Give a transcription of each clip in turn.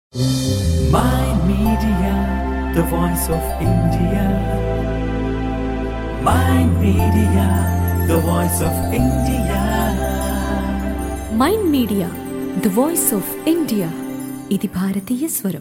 Mind Media, the voice of India. Mind Media, the voice of India. Mind media the voice of India ఇది భారతీయ స్వరం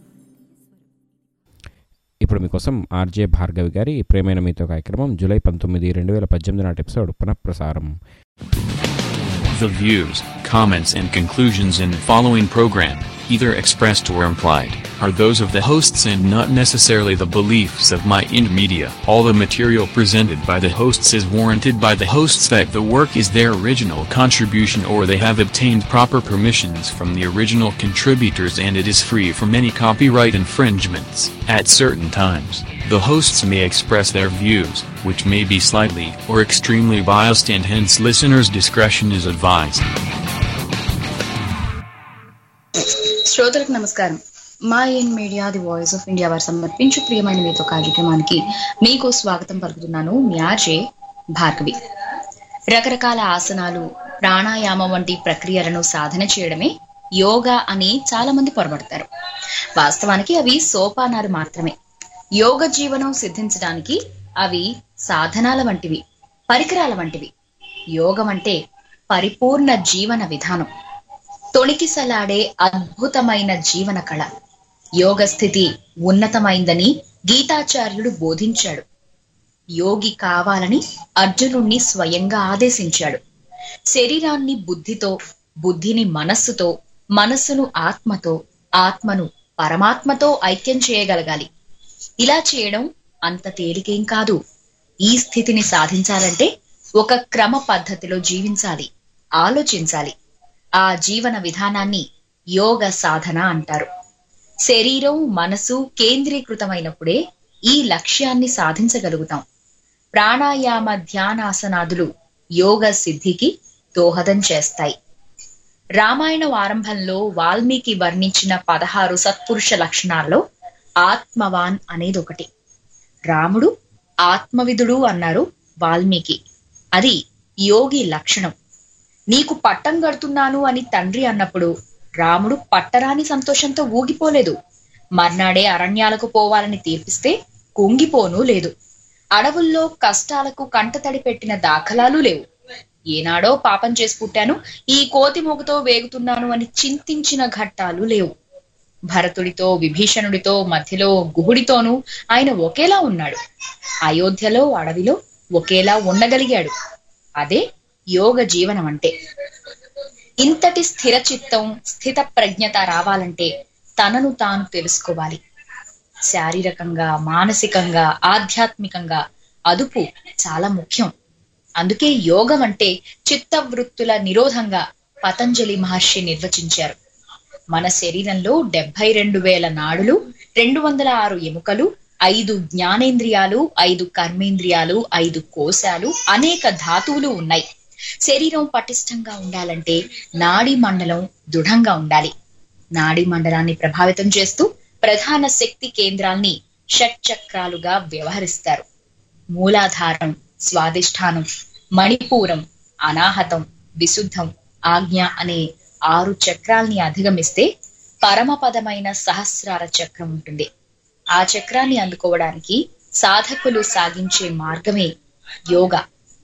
ఇప్పుడు మీకోసం RJ Bhargavi గారి ప్రేమైన మీతో కార్యక్రమం జూలై పంతొమ్మిది రెండు వేల పద్దెనిమిది నాటి ఎపిసోడ్ పునఃప్రసారం The views, comments, and conclusions in the following program, either expressed or implied, are those of the hosts and not necessarily the beliefs of My Ind Media. All the material presented by the hosts is warranted by the hosts that the work is their original contribution or they have obtained proper permissions from the original contributors and it is free from any copyright infringements. At certain times, the hosts may express their views, which may be slightly or extremely biased and hence listeners' discretion is advised. శ్రోతలకు నమస్కారం mind media the voice of India వారు సమర్పించు ప్రియమైన మీతో కార్యక్రమానికి మీకు స్వాగతం పలుకుతున్నాను మీ RJ Bhargavi రకరకాల ఆసనాలు ప్రాణాయామం వంటి ప్రక్రియలను సాధన చేయడమే యోగా అని చాలా మంది పొరబడతారు వాస్తవానికి అవి సోపానాలు మాత్రమే యోగ జీవనం సిద్ధించడానికి అవి సాధనాల వంటివి పరికరాల వంటివి యోగం అంటే పరిపూర్ణ జీవన విధానం తొణికిసలాడే అద్భుతమైన జీవన కళ యోగ స్థితి ఉన్నతమైందని గీతాచార్యుడు బోధించాడు యోగి కావాలని అర్జునుణ్ణి స్వయంగా ఆదేశించాడు శరీరాన్ని బుద్ధితో బుద్ధిని మనస్సుతో మనస్సును ఆత్మతో ఆత్మను పరమాత్మతో ఐక్యం చేయగలగాలి ఇలా చేయడం అంత తేలికేం కాదు ఈ స్థితిని సాధించాలంటే ఒక క్రమ పద్ధతిలో జీవించాలి ఆలోచించాలి ఆ జీవన విధానాన్ని యోగ సాధన అంటారు శరీరం మనసు కేంద్రీకృతమైనప్పుడే ఈ లక్ష్యాన్ని సాధించగలుగుతాం ప్రాణాయామ ధ్యానాసనాదులు యోగ సిద్ధికి దోహదం చేస్తాయి రామాయణం ఆరంభంలో వాల్మీకి వర్ణించిన పదహారు సత్పురుష లక్షణాల్లో ఆత్మవాన్ అనేది ఒకటి రాముడు ఆత్మవిధుడు అన్నారు వాల్మీకి అది యోగి లక్షణం నీకు పట్టం కడుతున్నాను అని తండ్రి అన్నప్పుడు రాముడు పట్టరాని సంతోషంతో ఊగిపోలేదు మర్నాడే అరణ్యాలకు పోవాలని తీర్పిస్తే కుంగిపోను లేదు అడవుల్లో కష్టాలకు కంటతడి పెట్టిన దాఖలాలు లేవు ఏనాడో పాపం చేసి పుట్టాను ఈ కోతి మూగుతో వేగుతున్నాను అని చింతించిన ఘట్టాలు లేవు భరతుడితో విభీషణుడితో మధ్యలో గుహుడితోనూ ఆయన ఒకేలా ఉన్నాడు అయోధ్యలో అడవిలో ఒకేలా ఉండగలిగాడు అదే యోగ జీవనం అంటే ఇంతటి స్థిర చిత్తం స్థిత ప్రజ్ఞత రావాలంటే తనను తాను తెలుసుకోవాలి శారీరకంగా మానసికంగా ఆధ్యాత్మికంగా అదుపు చాలా ముఖ్యం అందుకే యోగం అంటే చిత్తవృత్తుల నిరోధంగా పతంజలి మహర్షి నిర్వచించారు మన శరీరంలో డెబ్బై రెండు వేల నాడులు రెండు వందల ఆరు ఎముకలు ఐదు జ్ఞానేంద్రియాలు ఐదు కర్మేంద్రియాలు ఐదు కోశాలు అనేక ధాతువులు ఉన్నాయి శరీరం పటిష్టంగా ఉండాలంటే నాడీ మండలం దృఢంగా ఉండాలి నాడీ మండలాన్ని ప్రభావితం చేస్తూ ప్రధాన శక్తి కేంద్రాల్ని షట్చక్రాలుగా వ్యవహరిస్తారు మూలాధారం స్వాదిష్టానం మణిపూరం అనాహతం విశుద్ధం ఆజ్ఞ అనే ఆరు చక్రాల్ని అధిగమిస్తే పరమపదమైన సహస్రార చక్రం ఉంటుంది ఆ చక్రాన్ని అందుకోవడానికి సాధకులు సాగించే మార్గమే యోగా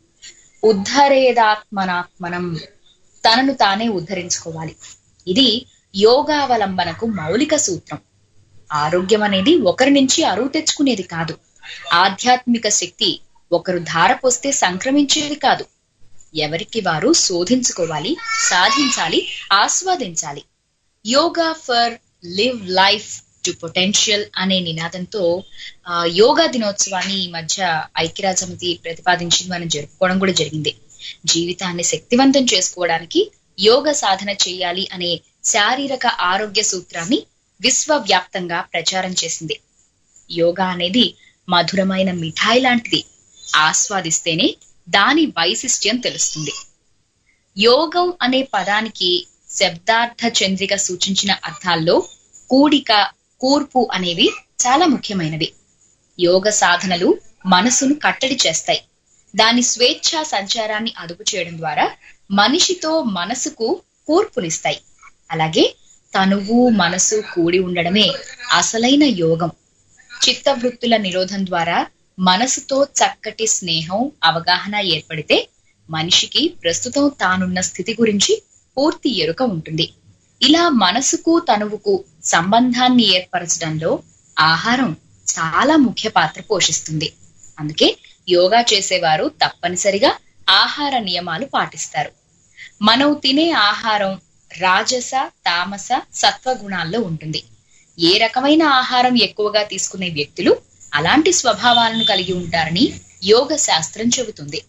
ఉద్ధరేదాత్మనాత్మనం తనను తానే ఉద్ధరించుకోవాలి ఇది యోగావలంబనకు మౌలిక సూత్రం ఆరోగ్యం అనేది ఒకరి నుంచి అరువు తెచ్చుకునేది కాదు ఆధ్యాత్మిక శక్తి ఒకరు ధారపోస్తే సంక్రమించేది కాదు ఎవరికి వారు శోధించుకోవాలి సాధించాలి ఆస్వాదించాలి yoga for live life to potential అనే నినాదంతో ఆ, యోగా దినోత్సవాన్ని ఈ మధ్య ఐక్యరాజ్య సమితి ప్రతిపాదించింది మనం జరుపుకోవడం కూడా జరిగింది జీవితాన్ని శక్తివంతం చేసుకోవడానికి యోగ సాధన చేయాలి అనే శారీరక ఆరోగ్య సూత్రాన్ని విశ్వవ్యాప్తంగా ప్రచారం చేసింది యోగా అనేది మధురమైన మిఠాయి లాంటిది ఆస్వాదిస్తేనే దాని వైశిష్ట్యం తెలుస్తుంది యోగం అనే పదానికి శబ్దార్థ చంద్రిక సూచించిన అర్థాల్లో కూడిక కూర్పు అనేవి చాలా ముఖ్యమైనవి యోగ సాధనలు మనసును కట్టడి చేస్తాయి దాని స్వేచ్ఛా సంచారాన్ని అదుపు చేయడం ద్వారా మనిషితో మనసుకు కూర్పునిస్తాయి అలాగే తనువు మనసు కూడి ఉండడమే అసలైన యోగం చిత్తవృత్తుల నిరోధం ద్వారా మనసుతో చక్కటి స్నేహం అవగాహన ఏర్పడితే మనిషికి ప్రస్తుతం తానున్న స్థితి గురించి పూర్తి ఎరుక ఉంటుంది ఇలా మనసుకు తనువుకు సంబంధాన్ని ఏర్పరచడంలో ఆహారం చాలా ముఖ్య పాత్ర పోషిస్తుంది అందుకే యోగా చేసేవారు తప్పనిసరిగా ఆహార నియమాలు పాటిస్తారు మనం తినే ఆహారం రాజస తామస సత్వ గుణాల్లో ఉంటుంది ఏ రకమైన ఆహారం ఎక్కువగా తీసుకునే వ్యక్తులు అలాంటి స్వభావాలను కలిగి ఉంటారని యోగ శాస్త్రం చెబుతుంది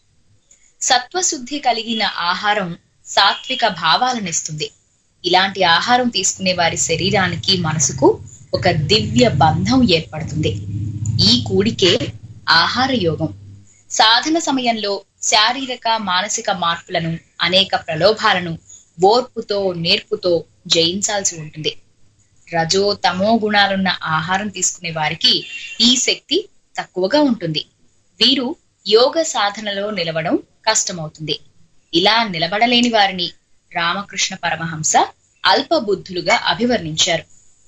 సత్వశుద్ధి కలిగిన ఆహారం సాత్విక భావాలనిస్తుంది ఇలాంటి ఆహారం తీసుకునే వారి శరీరానికి మనసుకు ఒక దివ్య బంధం ఏర్పడుతుంది ఈ కూడికే ఆహార యోగం సాధన సమయంలో శారీరక మానసిక మార్పులను అనేక ప్రలోభాలను ఓర్పుతో నేర్పుతో జయించాల్సి ఉంటుంది రజో తమో గుణాలున్న ఆహారం తీసుకునే వారికి ఈ శక్తి తక్కువగా ఉంటుంది వీరు యోగ సాధనలో నిలవడం కష్టమవుతుంది ఇలా నిలబడలేని వారిని రామకృష్ణ పరమహంస అల్పబుద్ధులుగా అభివర్ణించారు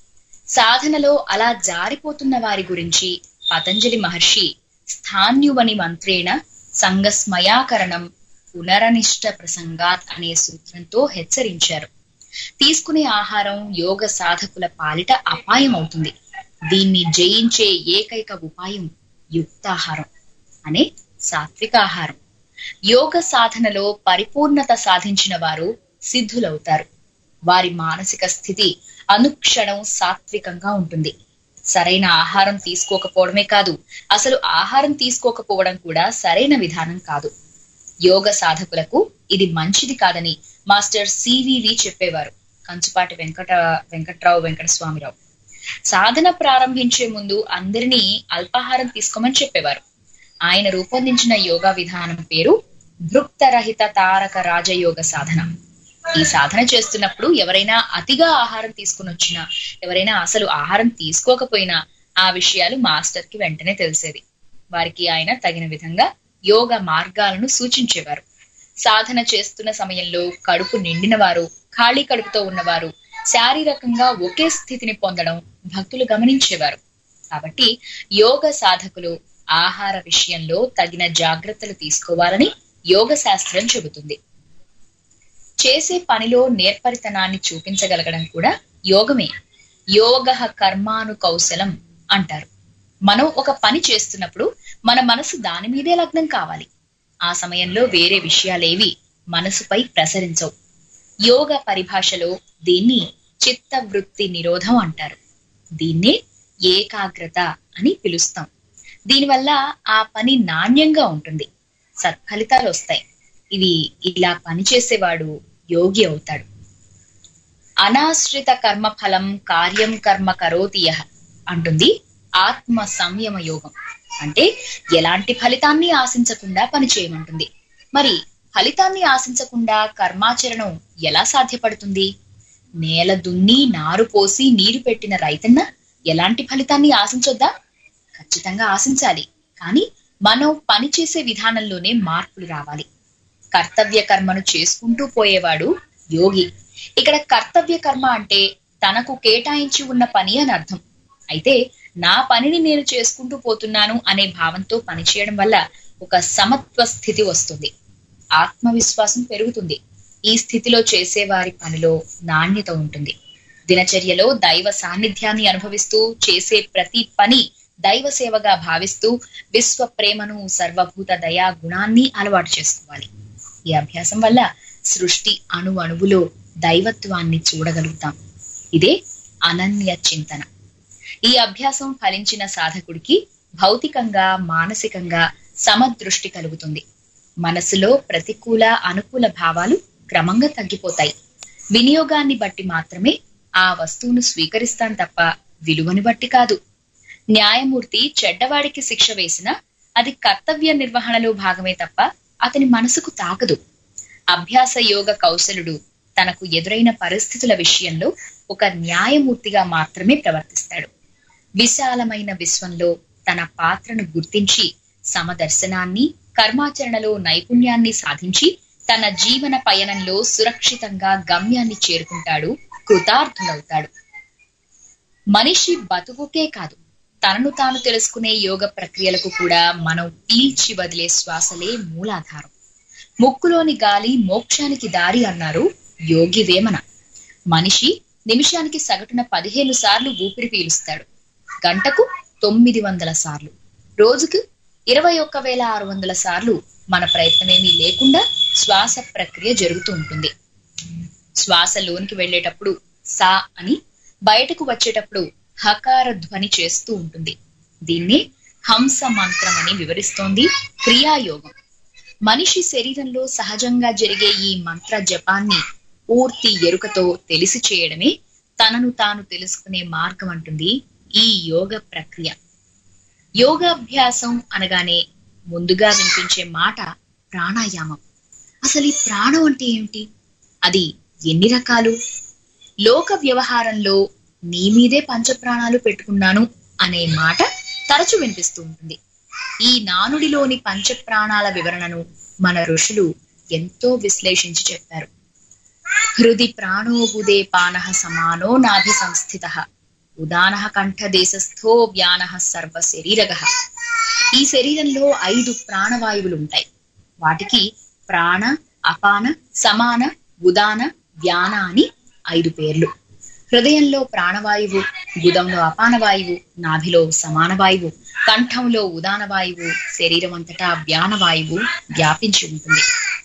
సాధనలో అలా జారిపోతున్న వారి గురించి పతంజలి మహర్షి స్థాన్యువని మంత్రేణ సంగస్మయాకరణం పునరనిష్ట ప్రసంగాత్ అనే సూత్రంతో హెచ్చరించారు తీసుకునే ఆహారం యోగ సాధకుల పాలిట అపాయం అవుతుంది దీన్ని జయించే ఏకైక ఉపాయం యుక్తాహారం అనే సాత్విక ఆహారం యోగ సాధనలో పరిపూర్ణత సాధించిన వారు సిద్ధులవుతారు వారి మానసిక స్థితి అనుక్షణం సాత్వికంగా ఉంటుంది సరైన ఆహారం తీసుకోకపోవడమే కాదు అసలు ఆహారం తీసుకోకపోవడం కూడా సరైన విధానం కాదు యోగ సాధకులకు ఇది మంచిది కాదని మాస్టర్ సివివి చెప్పేవారు కంచుపాటి వెంకట వెంకట్రావు వెంకటస్వామిరావు సాధన ప్రారంభించే ముందు అందరినీ అల్పాహారం తీసుకోమని చెప్పేవారు ఆయన రూపొందించిన యోగా విధానం పేరు భృక్తరహిత తారక రాజయోగ సాధన ఈ సాధన చేస్తున్నప్పుడు ఎవరైనా అతిగా ఆహారం తీసుకుని వచ్చినా ఎవరైనా అసలు ఆహారం తీసుకోకపోయినా ఆ విషయాలు మాస్టర్ కి వెంటనే తెలిసేది వారికి ఆయన తగిన విధంగా యోగ మార్గాలను సూచించేవారు సాధన చేస్తున్న సమయంలో కడుపు నిండిన వారు ఖాళీ కడుపుతో ఉన్నవారు శారీరకంగా ఒకే స్థితిని పొందడం భక్తులు గమనించేవారు కాబట్టి యోగ సాధకులు ఆహార విషయంలో తగిన జాగ్రత్తలు తీసుకోవాలని యోగ శాస్త్రం చెబుతుంది చేసే పనిలో నేర్పరితనాన్ని చూపించగలగడం కూడా యోగమే యోగ కర్మాను కౌశలం అంటారు మనం ఒక పని చేస్తున్నప్పుడు మన మనసు దాని మీదే లగ్నం కావాలి ఆ సమయంలో వేరే విషయాలేవి మనసుపై ప్రసరించవు యోగ పరిభాషలో దీన్ని చిత్తవృత్తి నిరోధం అంటారు దీన్నే ఏకాగ్రత అని పిలుస్తాం దీనివల్ల ఆ పని నాణ్యంగా ఉంటుంది సత్ఫలితాలు వస్తాయి ఇవి ఇలా పనిచేసేవాడు యోగి అవుతాడు అనాశ్రిత కర్మ ఫలం కార్యం కర్మ కరోతి యః అంటుంది ఆత్మ సంయమ యోగం అంటే ఎలాంటి ఫలితాన్ని ఆశించకుండా పని చేయమంటుంది మరి ఫలితాన్ని ఆశించకుండా కర్మాచరణం ఎలా సాధ్యపడుతుంది నేల దున్ని నారు పోసి నీరు పెట్టిన రైతన్న ఎలాంటి ఫలితాన్ని ఆశించొద్దా ఖచ్చితంగా ఆశించాలి కానీ మనం పనిచేసే విధానంలోనే మార్పులు రావాలి కర్తవ్య కర్మను చేసుకుంటూ పోయేవాడు యోగి ఇక్కడ కర్తవ్య కర్మ అంటే తనకు కేటాయించి ఉన్న పని అని అర్థం అయితే నా పనిని నేను చేసుకుంటూ పోతున్నాను అనే భావంతో పనిచేయడం వల్ల ఒక సమత్వ స్థితి వస్తుంది ఆత్మవిశ్వాసం పెరుగుతుంది ఈ స్థితిలో చేసేవారి పనిలో నాణ్యత ఉంటుంది దినచర్యలో దైవ సాన్నిధ్యాన్ని అనుభవిస్తూ చేసే ప్రతి పని దైవ సేవగా భావిస్తూ విశ్వ ప్రేమను సర్వభూత దయా గుణాన్ని అలవాటు చేసుకోవాలి ఈ అభ్యాసం వల్ల సృష్టి అణు అణువులో దైవత్వాన్ని చూడగలుగుతాం ఇదే అనన్య చింతన ఈ అభ్యాసం ఫలించిన సాధకుడికి భౌతికంగా మానసికంగా సమదృష్టి కలుగుతుంది మనసులో ప్రతికూల అనుకూల భావాలు క్రమంగా తగ్గిపోతాయి వినియోగాన్ని బట్టి మాత్రమే ఆ వస్తువును స్వీకరిస్తాం తప్ప విలువని బట్టి కాదు న్యాయమూర్తి చెడ్డవాడికి శిక్ష వేసినా అది కర్తవ్య నిర్వహణలో భాగమే తప్ప అతని మనసుకు తాకదు అభ్యాస యోగ కౌశలుడు తనకు ఎదురైన పరిస్థితుల విషయంలో ఒక న్యాయమూర్తిగా మాత్రమే ప్రవర్తిస్తాడు విశాలమైన విశ్వంలో తన పాత్రను గుర్తించి సమదర్శనాన్ని కర్మాచరణలో నైపుణ్యాన్ని సాధించి తన జీవన పయనంలో సురక్షితంగా గమ్యాన్ని చేరుకుంటాడు కృతార్థుడవుతాడు మనిషి బతుకుకే కాదు తనను తాను తెలుసుకునే యోగ ప్రక్రియలకు కూడా మనం పీల్చి వదిలే శ్వాసలే మూలాధారం ముక్కులోని గాలి మోక్షానికి దారి అన్నారు యోగి వేమన మనిషి నిమిషానికి సగటున పదిహేను సార్లు ఊపిరి పీలుస్తాడు గంటకు తొమ్మిది వందల సార్లు రోజుకు ఇరవై ఒక్క వేల ఆరు వందల సార్లు మన ప్రయత్నమేమీ లేకుండా శ్వాస ప్రక్రియ జరుగుతూ ఉంటుంది శ్వాస లోనికి వెళ్ళేటప్పుడు సా అని బయటకు వచ్చేటప్పుడు హకార ధ్వని చేస్తూ ఉంటుంది దీన్ని హంస మంత్రం అని వివరిస్తోంది క్రియాయోగం మనిషి శరీరంలో సహజంగా జరిగే ఈ మంత్ర జపాన్ని పూర్తి ఎరుకతో తెలిసి చేయడమే తనను తాను తెలుసుకునే మార్గం అంటుంది ఈ యోగ ప్రక్రియ యోగాభ్యాసం అనగానే ముందుగా వినిపించే మాట ప్రాణాయామం అసలు ఈ ప్రాణం అంటే ఏమిటి అది ఎన్ని రకాలు లోక వ్యవహారంలో నీ మీదే పంచప్రాణాలు పెట్టుకున్నాను అనే మాట తరచు వినిపిస్తూ ఉంటుంది ఈ నానుడిలోని పంచప్రాణాల వివరణను మన ఋషులు ఎంతో విశ్లేషించి చెప్పారు హృది ప్రాణోబుదే పాన సమానో నాభి సంస్థిత ఉదాన కంఠదేశస్థో వ్యాన సర్వ శరీరగ ఈ శరీరంలో ఐదు ప్రాణవాయువులు ఉంటాయి వాటికి ప్రాణ అపాన సమాన ఉదాన వ్యాన అని ఐదు పేర్లు హృదయంలో ప్రాణవాయువు గుదంలో అపాన వాయువు నాభిలో సమాన వాయువు కంఠంలో ఉదాన వాయువు శరీరం అంతటా వ్యాన వాయువు వ్యాపించి ఉంటుంది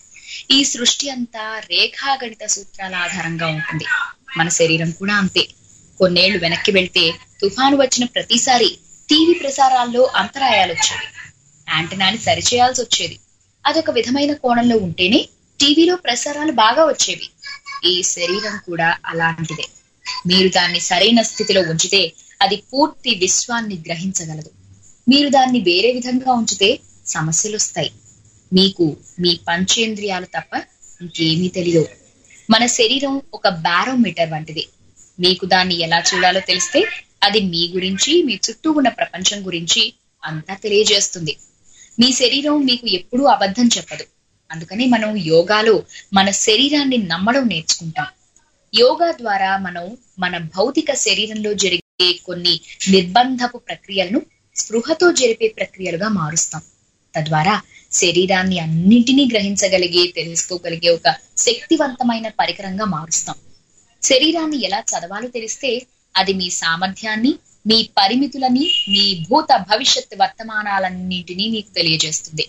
ఈ సృష్టి అంతా రేఖాగణిత సూత్రాల ఆధారంగా ఉంటుంది మన శరీరం కూడా అంతే కొన్నేళ్లు వెనక్కి వెళ్తే తుఫాను వచ్చిన ప్రతిసారి టీవీ ప్రసారాల్లో అంతరాయాలు వచ్చేవి యాంటనాని సరిచేయాల్సి వచ్చేది అదొక విధమైన కోణంలో ఉంటేనే టీవీలో ప్రసారాలు బాగా వచ్చేవి ఈ శరీరం కూడా అలాంటిదే మీరు దాన్ని సరైన స్థితిలో ఉంచితే అది పూర్తి విశ్వాన్ని గ్రహించగలదు మీరు దాన్ని వేరే విధంగా ఉంచితే సమస్యలు వస్తాయి మీకు మీ పంచేంద్రియాలు తప్ప ఇంకేమీ తెలియదు మన శరీరం ఒక బారోమీటర్ వంటిది మీకు దాన్ని ఎలా చూడాలో తెలిస్తే అది మీ గురించి మీ చుట్టూ ఉన్న ప్రపంచం గురించి అంతా తెలియజేస్తుంది మీ శరీరం మీకు ఎప్పుడూ అబద్ధం చెప్పదు అందుకని మనం యోగాలో మన శరీరాన్ని నమ్మడం నేర్చుకుంటాం యోగా ద్వారా మనం మన భౌతిక శరీరంలో జరిగే కొన్ని నిర్బంధపు ప్రక్రియలను స్పృహతో జరిపే ప్రక్రియలుగా మారుస్తాం తద్వారా శరీరాన్ని అన్నింటినీ గ్రహించగలిగే తెలుసుకోగలిగే ఒక శక్తివంతమైన పరికరంగా మారుస్తాం శరీరాన్ని ఎలా చదవాలో తెలిస్తే అది మీ సామర్థ్యాన్ని మీ పరిమితులని మీ భూత భవిష్యత్ వర్తమానాలన్నింటినీ మీకు తెలియజేస్తుంది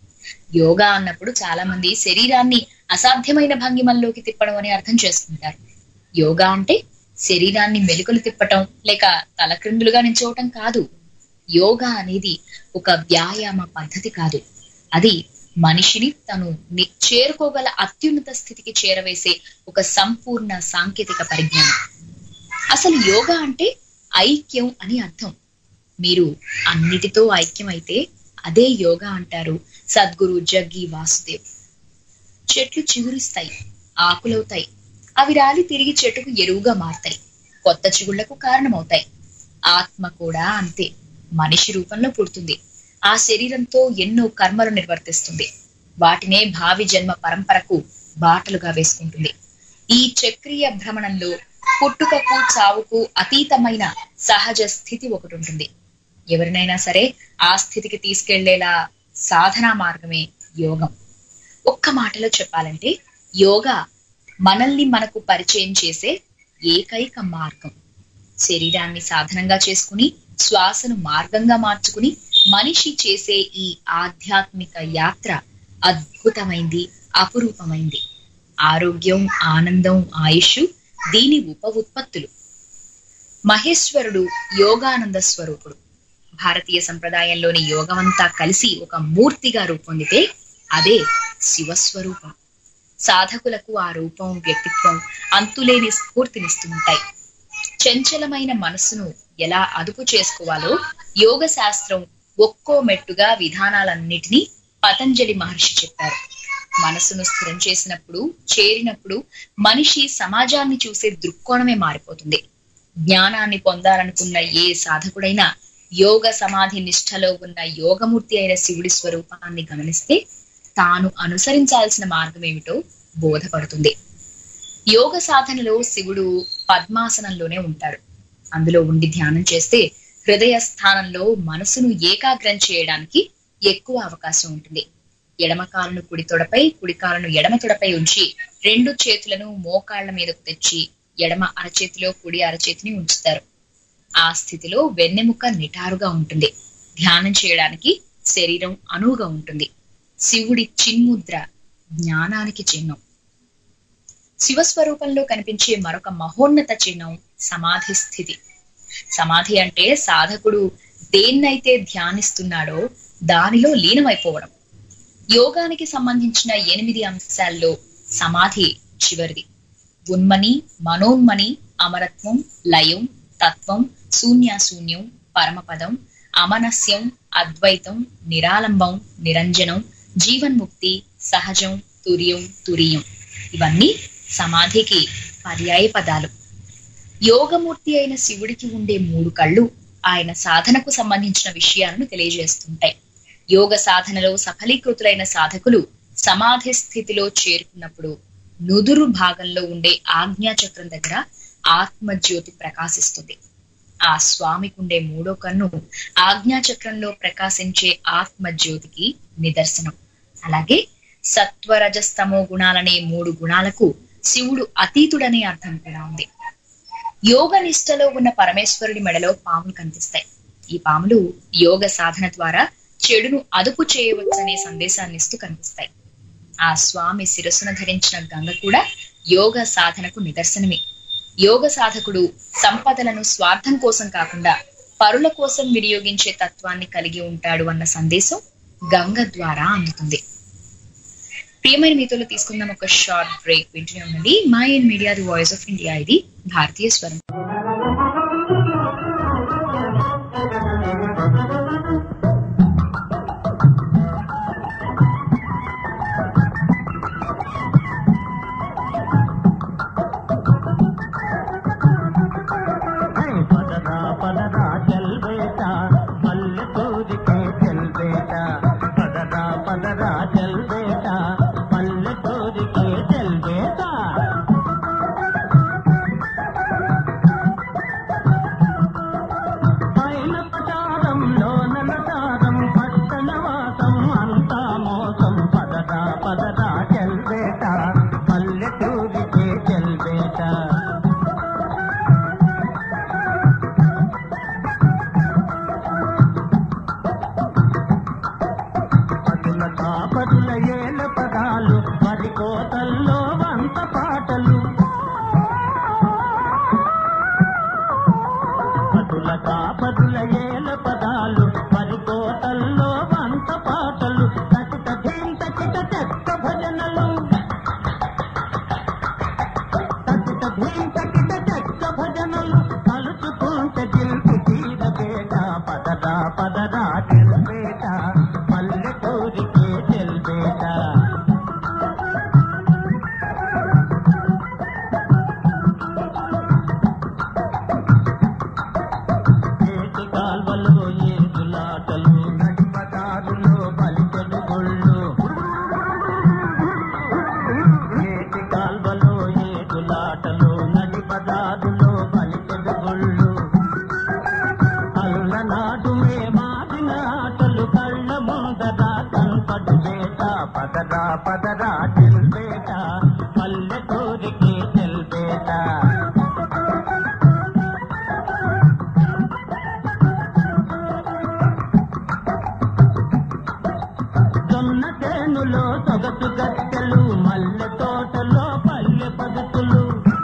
యోగా అన్నప్పుడు చాలా మంది శరీరాన్ని అసాధ్యమైన భంగిమల్లోకి తిప్పడం అని అర్థం చేసుకుంటారు యోగా అంటే శరీరాన్ని మెలుకలు తిప్పటం లేక తలక్రిందులుగా నించోవటం కాదు యోగా అనేది ఒక వ్యాయామ పద్ధతి కాదు అది మనిషిని తను ని- చేరుకోగల అత్యున్నత స్థితికి చేరవేసే ఒక సంపూర్ణ సాంకేతిక పరిజ్ఞానం అసలు యోగా అంటే ఐక్యం అని అర్థం మీరు అన్నిటితో ఐక్యం అయితే అదే యోగా అంటారు సద్గురు జగ్గి వాసుదేవ్ చెట్లు చిగురిస్తాయి ఆకులవుతాయి అవి రాలి తిరిగి చెట్టుకు ఎరువుగా మారతాయి కొత్త చిగుళ్లకు కారణమవుతాయి ఆత్మ కూడా అంతే మనిషి రూపంలో పుడుతుంది ఆ శరీరంతో ఎన్నో కర్మలు నిర్వర్తిస్తుంది వాటినే భావి జన్మ పరంపరకు బాటలుగా వేసుకుంటుంది ఈ చక్రీయ భ్రమణంలో పుట్టుకకు చావుకు అతీతమైన సహజ స్థితి ఒకటి ఉంటుంది ఎవరినైనా సరే ఆ స్థితికి తీసుకెళ్లేలా సాధనా మార్గమే యోగం ఒక్క మాటలో చెప్పాలంటే యోగా మనల్ని మనకు పరిచయం చేసే ఏకైక మార్గం శరీరాన్ని సాధనంగా చేసుకుని శ్వాసను మార్గంగా మార్చుకుని మనిషి చేసే ఈ ఆధ్యాత్మిక యాత్ర అద్భుతమైంది అపురూపమైంది ఆరోగ్యం ఆనందం ఆయుష్ దీని ఉప ఉత్పత్తులు మహేశ్వరుడు యోగానంద స్వరూపుడు భారతీయ సంప్రదాయంలోని యోగమంతా కలిసి ఒక మూర్తిగా రూపొందితే అదే శివస్వరూపం సాధకులకు ఆ రూపం వ్యక్తిత్వం అంతులేని స్ఫూర్తినిస్తుంటాయి చంచలమైన మనస్సును ఎలా అదుపు చేసుకోవాలో యోగ శాస్త్రం ఒక్కో మెట్టుగా విధానాలన్నిటినీ పతంజలి మహర్షి చెప్పారు మనసును స్థిరం చేసినప్పుడు చేరినప్పుడు మనిషి సమాజాన్ని చూసే దృక్కోణమే మారిపోతుంది జ్ఞానాన్ని పొందాలనుకున్న ఏ సాధకుడైనా యోగ సమాధి నిష్ఠలో ఉన్న యోగమూర్తి అయిన శివుడి స్వరూపాన్ని గమనిస్తే తాను అనుసరించాల్సిన మార్గం ఏమిటో బోధపడుతుంది యోగ సాధనలో శివుడు పద్మాసనంలోనే ఉంటాడు అందులో ఉండి ధ్యానం చేస్తే హృదయ స్థానంలో మనసును ఏకాగ్రం చేయడానికి ఎక్కువ అవకాశం ఉంటుంది ఎడమ కాలును కుడి తొడపై కుడి కాలును ఎడమ తొడపై ఉంచి రెండు చేతులను మోకాళ్ల మీదకు తెచ్చి ఎడమ అరచేతిలో కుడి అరచేతిని ఉంచుతారు ఆ స్థితిలో వెన్నెముక నిటారుగా ఉంటుంది ధ్యానం చేయడానికి శరీరం అనువుగా ఉంటుంది శివుడి చిన్ముద్ర జ్ఞానానికి చిహ్నం శివస్వరూపంలో కనిపించే మరొక మహోన్నత చిహ్నం సమాధి స్థితి సమాధి అంటే సాధకుడు దేన్నైతే ధ్యానిస్తున్నాడో దానిలో లీనమైపోవడం యోగానికి సంబంధించిన ఎనిమిది అంశాల్లో సమాధి చివరిది ఉన్మని మనోన్మని అమరత్వం లయం తత్వం శూన్యాశూన్యం పరమపదం అమనస్యం అద్వైతం నిరాలంబం నిరంజనం జీవన్ముక్తి సహజం తుర్యం తురియం ఇవన్నీ సమాధికి పర్యాయ పదాలు యోగమూర్తి అయిన శివుడికి ఉండే మూడు కళ్ళు ఆయన సాధనకు సంబంధించిన విషయాలను తెలియజేస్తుంటాయి యోగ సాధనలో సఫలీకృతులైన సాధకులు సమాధి స్థితిలో చేరుకున్నప్పుడు నుదురు భాగంలో ఉండే ఆజ్ఞాచక్రం దగ్గర ఆత్మజ్యోతి ప్రకాశిస్తుంది ఆ స్వామికి ఉండే మూడో కన్ను ఆజ్ఞాచక్రంలో ప్రకాశించే ఆత్మజ్యోతికి నిదర్శనం అలాగే సత్వరజస్తమో గుణాలనే మూడు గుణాలకు శివుడు అతీతుడనే అర్థం కూడా ఉంది యోగ నిష్టలో ఉన్న పరమేశ్వరుడి మెడలో పాములు కనిపిస్తాయి ఈ పాములు యోగ సాధన ద్వారా చెడును అదుపు చేయవచ్చనే సందేశాన్ని ఇస్తూ కనిపిస్తాయి ఆ స్వామి శిరస్సును ధరించిన గంగ కూడా యోగ సాధనకు నిదర్శనమే యోగ సాధకుడు సంపదలను స్వార్థం కోసం కాకుండా పరుల కోసం వినియోగించే తత్వాన్ని కలిగి ఉంటాడు అన్న సందేశం గంగ ద్వారా అందుతుంది ప్రియమైన మీతోలో తీసుకుందాం ఒక షార్ట్ బ్రేక్ వింటూనే ఉండండి mind media the voice of India ఇది భారతీయ స్వరం పదరా పదరా చల్ బేటా పల్లెటూరికే చల్ బేటా పదరా పదరా చల్ బేటా పల్లెటూరికే చల్ బేటా పైన పటారంలో నలటారం పట్టణ వాసం అంతా మోసం పదరా పదరా చల్ బేటా పల్లెటూరికే చల్ బేటా పదుల కాపదుల ఏల పదాలు మరి కోతల్లో వంత పాటలు పదుల కాపదుల ఏల పదాలు మరి కోతల్లో వంత పాటలు కటిక ధీంత కిట చెక్క భజనలు కటిక ధీంత కిట చెక్క భజనలు కలుసుకుంటే దిల్కి తీర బేట పదరా పదరా చెల్బేట పల్లెటూరికే చెల్బేట ఏటి కాల్వలో ఏదులాటలు నడిపదారులో పలికెడు గొళ్ళు ఏటి కాల్వలో ఏదులాటలు నడిపదారులో పలికెడు గొళ్ళు అల్లనాడు మే మాదిన ఆటలు కళ్ళ ముందర కనపడు బేట పదరా పదరా చెల్బేట పల్లెటూరికి చెల్బేట జొన్న చేనులో సొగసు గట్టెలు మల్లె తోటలో పల్లె పగతులు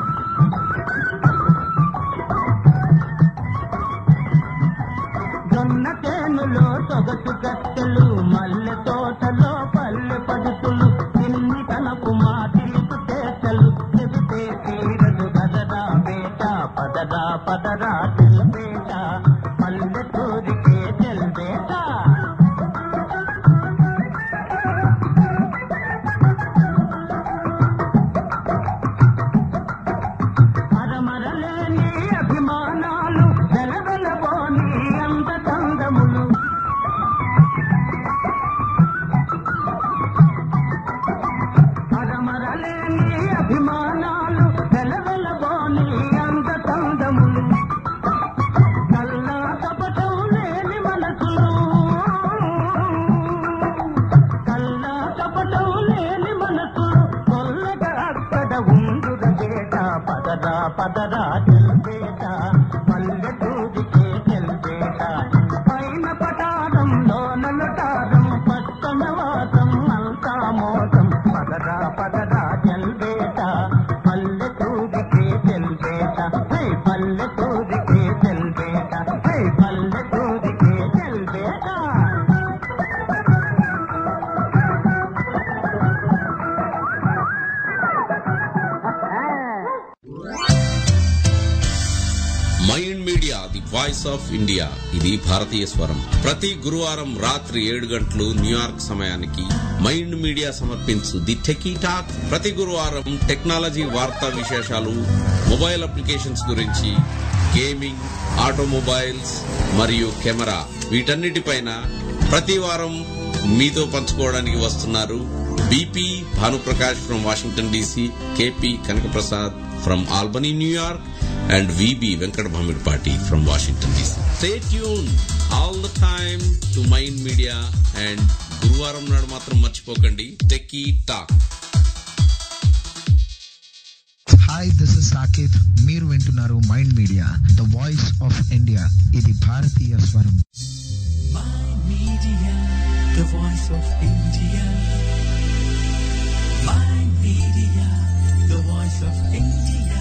జొన్న చేనులో సొగసు గట్టెలు మల్లె తోటలో పల్లె పగతులు తిన్ని కనపు మాటిలు చేతలు చెబితే తీరదు గదరా బేట పదరా పదరా చెల్బేట పల్లెటూరికే చెల్బేట మరమరలేని అభిమానాలు వెలవెలబోని అందకందములు మరమరలేని అభిమానాలు mind media the voice of India ఇది భారతీయ స్వరం ప్రతి గురువారం రాత్రి ఏడు గంటలు న్యూయార్క్ సమయానికి మైండ్ మీడియా సమర్పించు ది టెకీ టాక్ ప్రతి గురువారం టెక్నాలజీ వార్తా విశేషాలు మొబైల్ అప్లికేషన్స్ గురించి గేమింగ్ ఆటోమొబైల్స్ మరియు కెమెరా వీటన్నిటిపైన ప్రతి వారం మీతో పంచుకోవడానికి వస్తున్నారు BP Bhanuprakash from Washington DC KP Kanakaprasad from Albany New York and VB Venkata Bhamidipati from Washington DC stay tune all the time to mind media and గురువారం నాడు మాత్రం మర్చిపోకండి techie talk hi this is Saketh మీరు వింటున్నారు mind media the voice of India ఇది భారతీయ స్వరం Media, the voice of India. My media, the voice of India.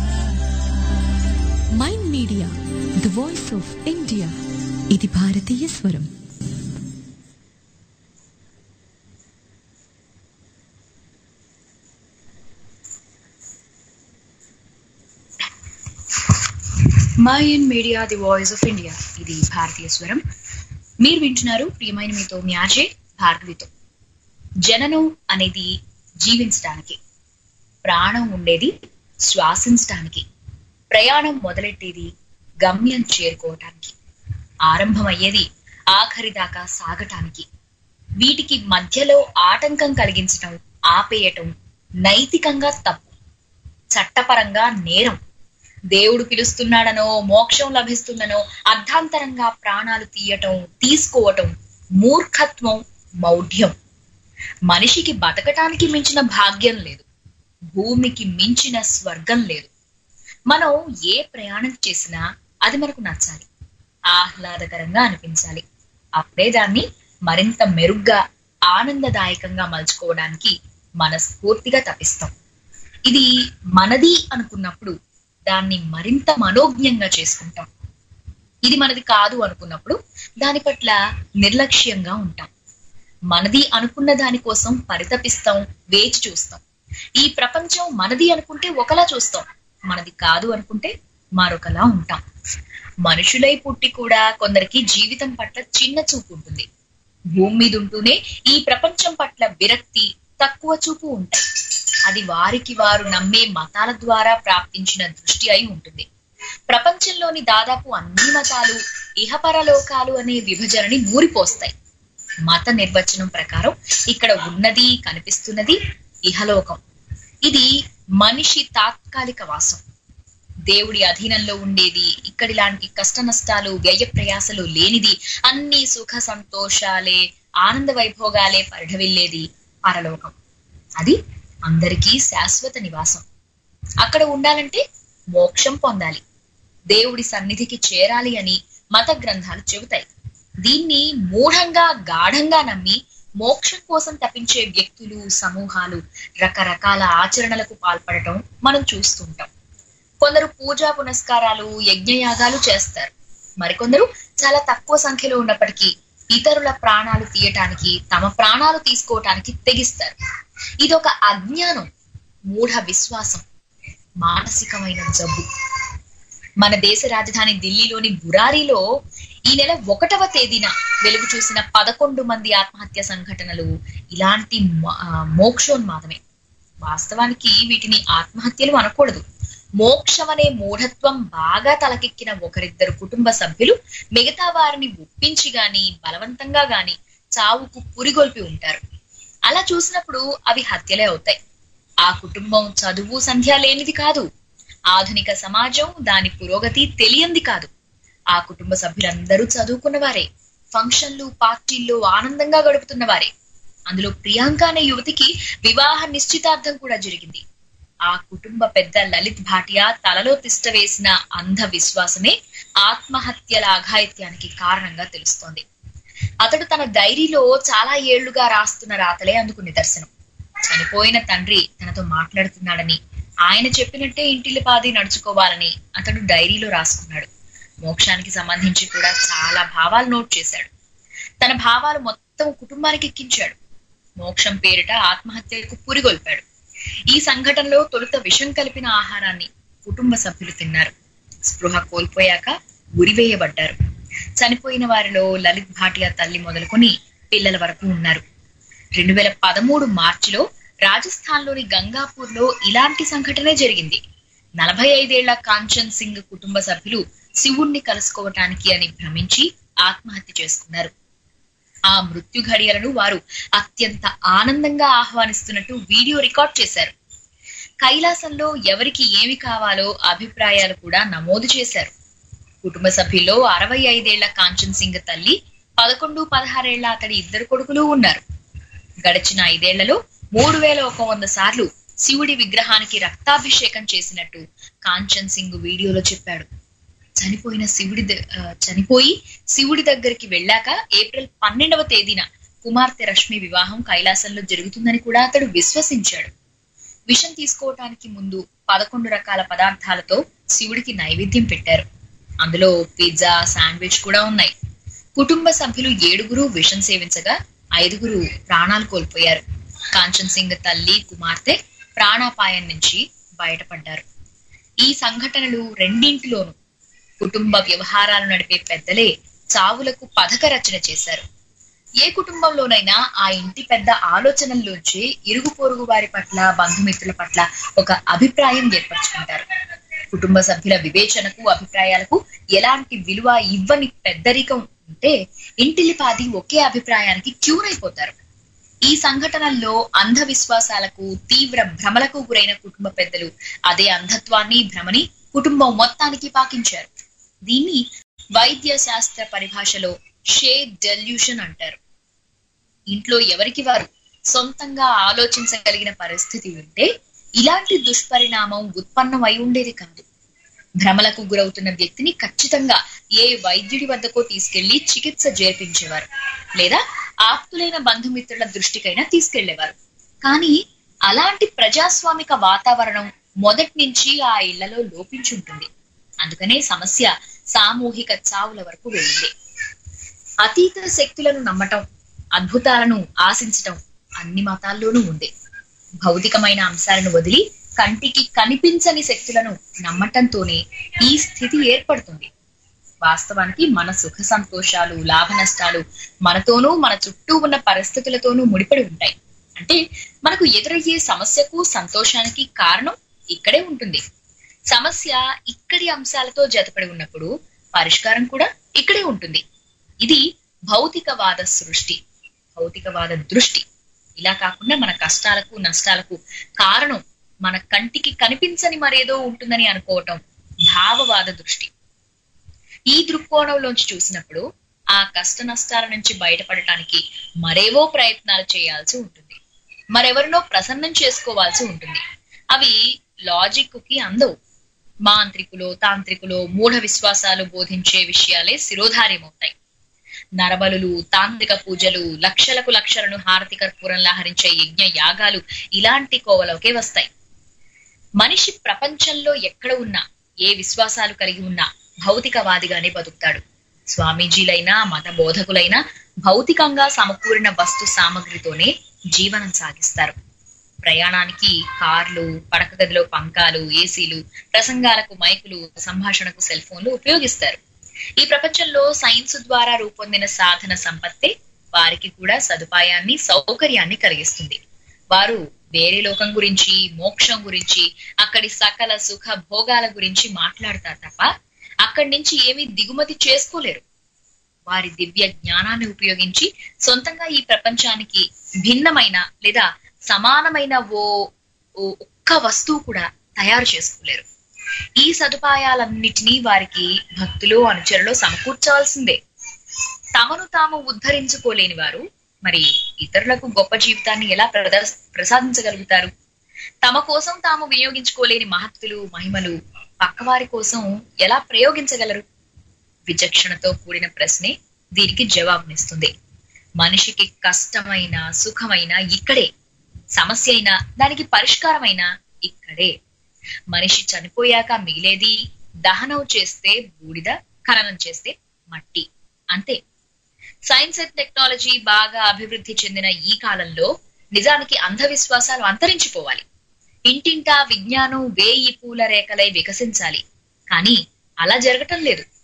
Mind media the voice of India ఇది భారతీయ స్వరం mind media the voice of India ఇది భారతీయ స్వరం మీరు వింటున్నారు ప్రియమైన మీతో మీ ఆర్జే భార్గవితో జననం అనేది జీవించడానికి ప్రాణం ఉండేది శ్వాసించడానికి ప్రయాణం మొదలెట్టేది గమ్యం చేరుకోవటానికి ఆరంభమయ్యేది ఆఖరి దాకా సాగటానికి వీటికి మధ్యలో ఆటంకం కలిగించటం ఆపేయటం నైతికంగా తప్పు చట్టపరంగా నేరం దేవుడు పిలుస్తున్నాడనో మోక్షం లభిస్తుందనో అర్ధాంతరంగా ప్రాణాలు తీయటం తీసుకోవటం మూర్ఖత్వం మౌఢ్యం మనిషికి బతకటానికి మించిన భాగ్యం లేదు భూమికి మించిన స్వర్గం లేదు మనం ఏ ప్రయాణం చేసినా అది మనకు నచ్చాలి ఆహ్లాదకరంగా అనిపించాలి అప్పుడే దాన్ని మరింత మెరుగ్గా ఆనందదాయకంగా మలుచుకోవడానికి మనస్ఫూర్తిగా తపిస్తాం ఇది మనది అనుకున్నప్పుడు దాన్ని మరింత మనోజ్ఞంగా చేసుకుంటాం ఇది మనది కాదు అనుకున్నప్పుడు దాని పట్ల నిర్లక్ష్యంగా ఉంటాం మనది అనుకున్న దాని కోసం పరితపిస్తాం వేచి చూస్తాం ఈ ప్రపంచం మనది అనుకుంటే ఒకలా చూస్తాం మనది కాదు అనుకుంటే మరొకలా ఉంటాం మనుషులై పుట్టి కూడా కొందరికి జీవితం పట్ల చిన్న చూపు ఉంటుంది భూమి మీద ఉంటూనే ఈ ప్రపంచం పట్ల విరక్తి తక్కువ చూపు ఉంటాయి అది వారికి వారు నమ్మే మతాల ద్వారా ప్రాప్తించిన దృష్టి అయి ఉంటుంది ప్రపంచంలోని దాదాపు అన్ని మతాలు ఇహపరలోకాలు అనే విభజనని నూరిపోస్తాయి మత నిర్వచనం ప్రకారం ఇక్కడ ఉన్నది కనిపిస్తున్నది ఇహలోకం ఇది మనిషి తాత్కాలిక వాసం దేవుడి అధీనంలో ఉండేది ఇక్కడి లాంటి కష్ట నష్టాలు వ్యయ ప్రయాసలు లేనిది అన్ని సుఖ సంతోషాలే ఆనంద వైభోగాలే పరిఢవిల్లేది పరలోకం అది అందరికీ శాశ్వత నివాసం అక్కడ ఉండాలంటే మోక్షం పొందాలి దేవుడి సన్నిధికి చేరాలి అని మత గ్రంథాలు చెబుతాయి దీన్ని మూఢంగా గాఢంగా నమ్మి మోక్షం కోసం తప్పించే వ్యక్తులు సమూహాలు రకరకాల ఆచరణలకు పాల్పడటం మనం చూస్తుంటాం కొందరు పూజా పునస్కారాలు యజ్ఞయాగాలు చేస్తారు మరికొందరు చాలా తక్కువ సంఖ్యలో ఉన్నప్పటికీ ఇతరుల ప్రాణాలు తీయటానికి తమ ప్రాణాలు తీసుకోవటానికి తెగిస్తారు ఇదొక అజ్ఞానం మూఢ విశ్వాసం మానసికమైన జబ్బు మన దేశ రాజధాని ఢిల్లీలోని బురారీలో ఈ నెల ఒకటవ తేదీన వెలుగు చూసిన పదకొండు మంది ఆత్మహత్య సంఘటనలు ఇలాంటి మ- ఆ, మోక్షోన్మాదమే వాస్తవానికి వీటిని ఆత్మహత్యలు అనకూడదు మోక్షం అనే మూఢత్వం బాగా తలకెక్కిన ఒకరిద్దరు కుటుంబ సభ్యులు మిగతా వారిని ఒప్పించి గాని బలవంతంగా గాని చావుకు పురిగొల్పి ఉంటారు అలా చూసినప్పుడు అవి హత్యలే అవుతాయి ఆ కుటుంబం చదువు సంధ్య లేనిది కాదు ఆధునిక సమాజం దాని పురోగతి తెలియంది కాదు ఆ కుటుంబ సభ్యులందరూ చదువుకున్నవారే ఫంక్షన్లు పార్టీల్లో ఆనందంగా గడుపుతున్నవారే అందులో ప్రియాంక అనే యువతికి వివాహ నిశ్చితార్థం కూడా జరిగింది ఆ కుటుంబ పెద్ద లలిత్ భాటియా తలలో తిష్ట వేసిన అంధ విశ్వాసమే ఆత్మహత్యల అఘాయిత్యానికి కారణంగా తెలుస్తోంది అతడు తన డైరీలో చాలా ఏళ్లుగా రాస్తున్న రాతలే అందుకు నిదర్శనం చనిపోయిన తండ్రి తనతో మాట్లాడుతున్నాడని ఆయన చెప్పినట్టే ఇంటిల్లిపాది నడుచుకోవాలని అతడు డైరీలో రాసుకున్నాడు మోక్షానికి సంబంధించి కూడా చాలా భావాలు నోట్ చేశాడు తన భావాలు మొత్తం కుటుంబానికి ఎక్కించాడు మోక్షం పేరిట ఆత్మహత్యకు పురిగొల్పాడు ఈ సంఘటనలో తొలుత విషం కలిపిన ఆహారాన్ని కుటుంబ సభ్యులు తిన్నారు స్పృహ కోల్పోయాక ఉరివేయబడ్డారు చనిపోయిన వారిలో లలిత్ భాటియా తల్లి మొదలుకొని పిల్లల వరకు ఉన్నారు రెండు వేల పదమూడు మార్చిలో రాజస్థాన్లోని గంగాపూర్ లో ఇలాంటి సంఘటనే జరిగింది నలభై ఐదేళ్ల కాంచన్ సింగ్ కుటుంబ సభ్యులు శివుణ్ణి కలుసుకోవటానికి అని భ్రమించి ఆత్మహత్య చేసుకున్నారు ఆ మృత్యు ఘడియలను వారు అత్యంత ఆనందంగా ఆహ్వానిస్తున్నట్టు వీడియో రికార్డ్ చేశారు కైలాసంలో ఎవరికి ఏమి కావాలో అభిప్రాయాలు కూడా నమోదు చేశారు కుటుంబ సభ్యుల్లో అరవై ఐదేళ్ల కాంచన్ సింగ్ తల్లి పదకొండు పదహారేళ్ల అతడి ఇద్దరు కొడుకులు ఉన్నారు గడిచిన ఐదేళ్లలో మూడు వేల ఒక వంద సార్లు శివుడి విగ్రహానికి రక్తాభిషేకం చేసినట్టు కాంచన్ సింగ్ వీడియోలో చెప్పాడు చనిపోయిన శివుడి ద- ఆ, చనిపోయి శివుడి దగ్గరికి వెళ్ళాక ఏప్రిల్ పన్నెండవ తేదీన కుమార్తె రష్మి వివాహం కైలాసంలో జరుగుతుందని కూడా అతడు విశ్వసించాడు విషం తీసుకోవటానికి ముందు పదకొండు రకాల పదార్థాలతో శివుడికి నైవేద్యం పెట్టారు అందులో పిజ్జా శాండ్విచ్ కూడా ఉన్నాయి కుటుంబ సభ్యులు ఏడుగురు విషం సేవించగా ఐదుగురు ప్రాణాలు కోల్పోయారు కాంచన్ సింగ్ తల్లి కుమార్తె ప్రాణాపాయం నుంచి బయటపడ్డారు ఈ సంఘటనలు రెండింటిలోనూ కుటుంబ వ్యవహారాలు నడిపే పెద్దలే చావులకు పథక రచన చేశారు ఏ కుటుంబంలోనైనా ఆ ఇంటి పెద్ద ఆలోచనల్లోంచి ఇరుగు పొరుగు వారి పట్ల బంధుమిత్రుల పట్ల ఒక అభిప్రాయం ఏర్పరచుకుంటారు కుటుంబ సభ్యుల వివేచనకు అభిప్రాయాలకు ఎలాంటి విలువ ఇవ్వని పెద్దరికం ఉంటే ఇంటిలిపాది ఒకే అభిప్రాయానికి ట్యూన్ అయిపోతారు ఈ సంఘటనల్లో అంధవిశ్వాసాలకు తీవ్ర భ్రమలకు గురైన కుటుంబ పెద్దలు అదే అంధత్వాన్ని భ్రమని కుటుంబం మొత్తానికి పాకించారు దీన్ని వైద్య శాస్త్ర పరిభాషలో షే డెల్యూషన్ అంటారు ఇంట్లో ఎవరికి వారు సొంతంగా ఆలోచించగలిగిన పరిస్థితి ఉంటే ఇలాంటి దుష్పరిణామం ఉత్పన్నం అయి ఉండేది కాదు భ్రమలకు గురవుతున్న వ్యక్తిని ఖచ్చితంగా ఏ వైద్యుడి వద్దకో తీసుకెళ్లి చికిత్స చేర్పించేవారు లేదా ఆప్తులైన బంధుమిత్రుల దృష్టికైనా తీసుకెళ్లేవారు కానీ అలాంటి ప్రజాస్వామిక వాతావరణం మొదటి నుంచి ఆ ఇళ్లలో లోపించుంటుంది అందుకనే సమస్య సామూహిక చావుల వరకు వెళ్ళింది అతీత శక్తులను నమ్మటం అద్భుతాలను ఆశించటం అన్ని మతాల్లోనూ ఉంది భౌతికమైన అంశాలను వదిలి కంటికి కనిపించని శక్తులను నమ్మటంతోనే ఈ స్థితి ఏర్పడుతుంది వాస్తవానికి మన సుఖ సంతోషాలు లాభ నష్టాలు మనతోనూ మన చుట్టూ ఉన్న పరిస్థితులతోనూ ముడిపడి ఉంటాయి అంటే మనకు ఎదురయ్యే సమస్యకు సంతోషానికి కారణం ఇక్కడే ఉంటుంది సమస్య ఇక్కడి అంశాలతో జతపడి ఉన్నప్పుడు పరిష్కారం కూడా ఇక్కడే ఉంటుంది ఇది భౌతికవాద సృష్టి భౌతికవాద దృష్టి ఇలా కాకుండా మన కష్టాలకు నష్టాలకు కారణం మన కంటికి కనిపించని మరేదో ఉంటుందని అనుకోవటం భావవాద దృష్టి ఈ దృక్కోణంలోంచి చూసినప్పుడు ఆ కష్ట నష్టాల నుంచి బయటపడటానికి మరేవో ప్రయత్నాలు చేయాల్సి ఉంటుంది మరెవరినో ప్రసన్నం చేసుకోవాల్సి ఉంటుంది అవి లాజిక్ కి అందవు మాంత్రికులు తాంత్రికులు మూఢ విశ్వాసాలు బోధించే విషయాలే శిరోధార్యమవుతాయి నరబలులు తాంత్రిక పూజలు లక్షలకు లక్షలను హారతి కర్పూరంలా హరించే యజ్ఞ యాగాలు ఇలాంటి కోవలోకే వస్తాయి మనిషి ప్రపంచంలో ఎక్కడ ఉన్నా ఏ విశ్వాసాలు కలిగి ఉన్నా భౌతికవాదిగానే బతుకుతాడు స్వామీజీలైనా మత బోధకులైనా భౌతికంగా సమకూరిన వస్తు సామగ్రితోనే జీవనం సాగిస్తారు ప్రయాణానికి కార్లు పడక గదిలో పంకాలు ఏసీలు ప్రసంగాలకు మైకులు సంభాషణకు సెల్ ఫోన్లు ఉపయోగిస్తారు ఈ ప్రపంచంలో సైన్స్ ద్వారా రూపొందిన సాధన సంపత్తే వారికి కూడా సదుపాయాన్ని సౌకర్యాన్ని కలిగిస్తుంది వారు వేరే లోకం గురించి మోక్షం గురించి అక్కడి సకల సుఖ భోగాల గురించి మాట్లాడతారు తప్ప అక్కడి నుంచి ఏమీ దిగుమతి చేసుకోలేరు వారి దివ్య జ్ఞానాన్ని ఉపయోగించి సొంతంగా ఈ ప్రపంచానికి భిన్నమైన లేదా సమానమైన ఓ ఓ ఒక్క వస్తువు కూడా తయారు చేసుకోలేరు ఈ సదుపాయాలన్నిటినీ వారికి భక్తులు అనుచరులు సమకూర్చవలసిందే తమను తాము ఉద్ధరించుకోలేని వారు మరి ఇతరులకు గొప్ప జీవితాన్ని ఎలా ప్రదర్- ప్రసాదించగలుగుతారు తమ కోసం తాము వినియోగించుకోలేని మహత్తులు మహిమలు పక్కవారి కోసం ఎలా ప్రయోగించగలరు విచక్షణతో కూడిన ప్రశ్నే దీనికి జవాబునిస్తుంది మనిషికి కష్టమైన సుఖమైన ఇక్కడే సమస్య అయినా దానికి పరిష్కారమైన ఇక్కడే మనిషి చనిపోయాక మిగిలేది దహనం చేస్తే బూడిద ఖననం చేస్తే మట్టి అంతే సైన్స్ అండ్ టెక్నాలజీ బాగా అభివృద్ధి చెందిన ఈ కాలంలో నిజానికి అంధవిశ్వాసాలు అంతరించిపోవాలి ఇంటింటా విజ్ఞానం వేయి పూల రేఖలై వికసించాలి కానీ అలా జరగటం లేదు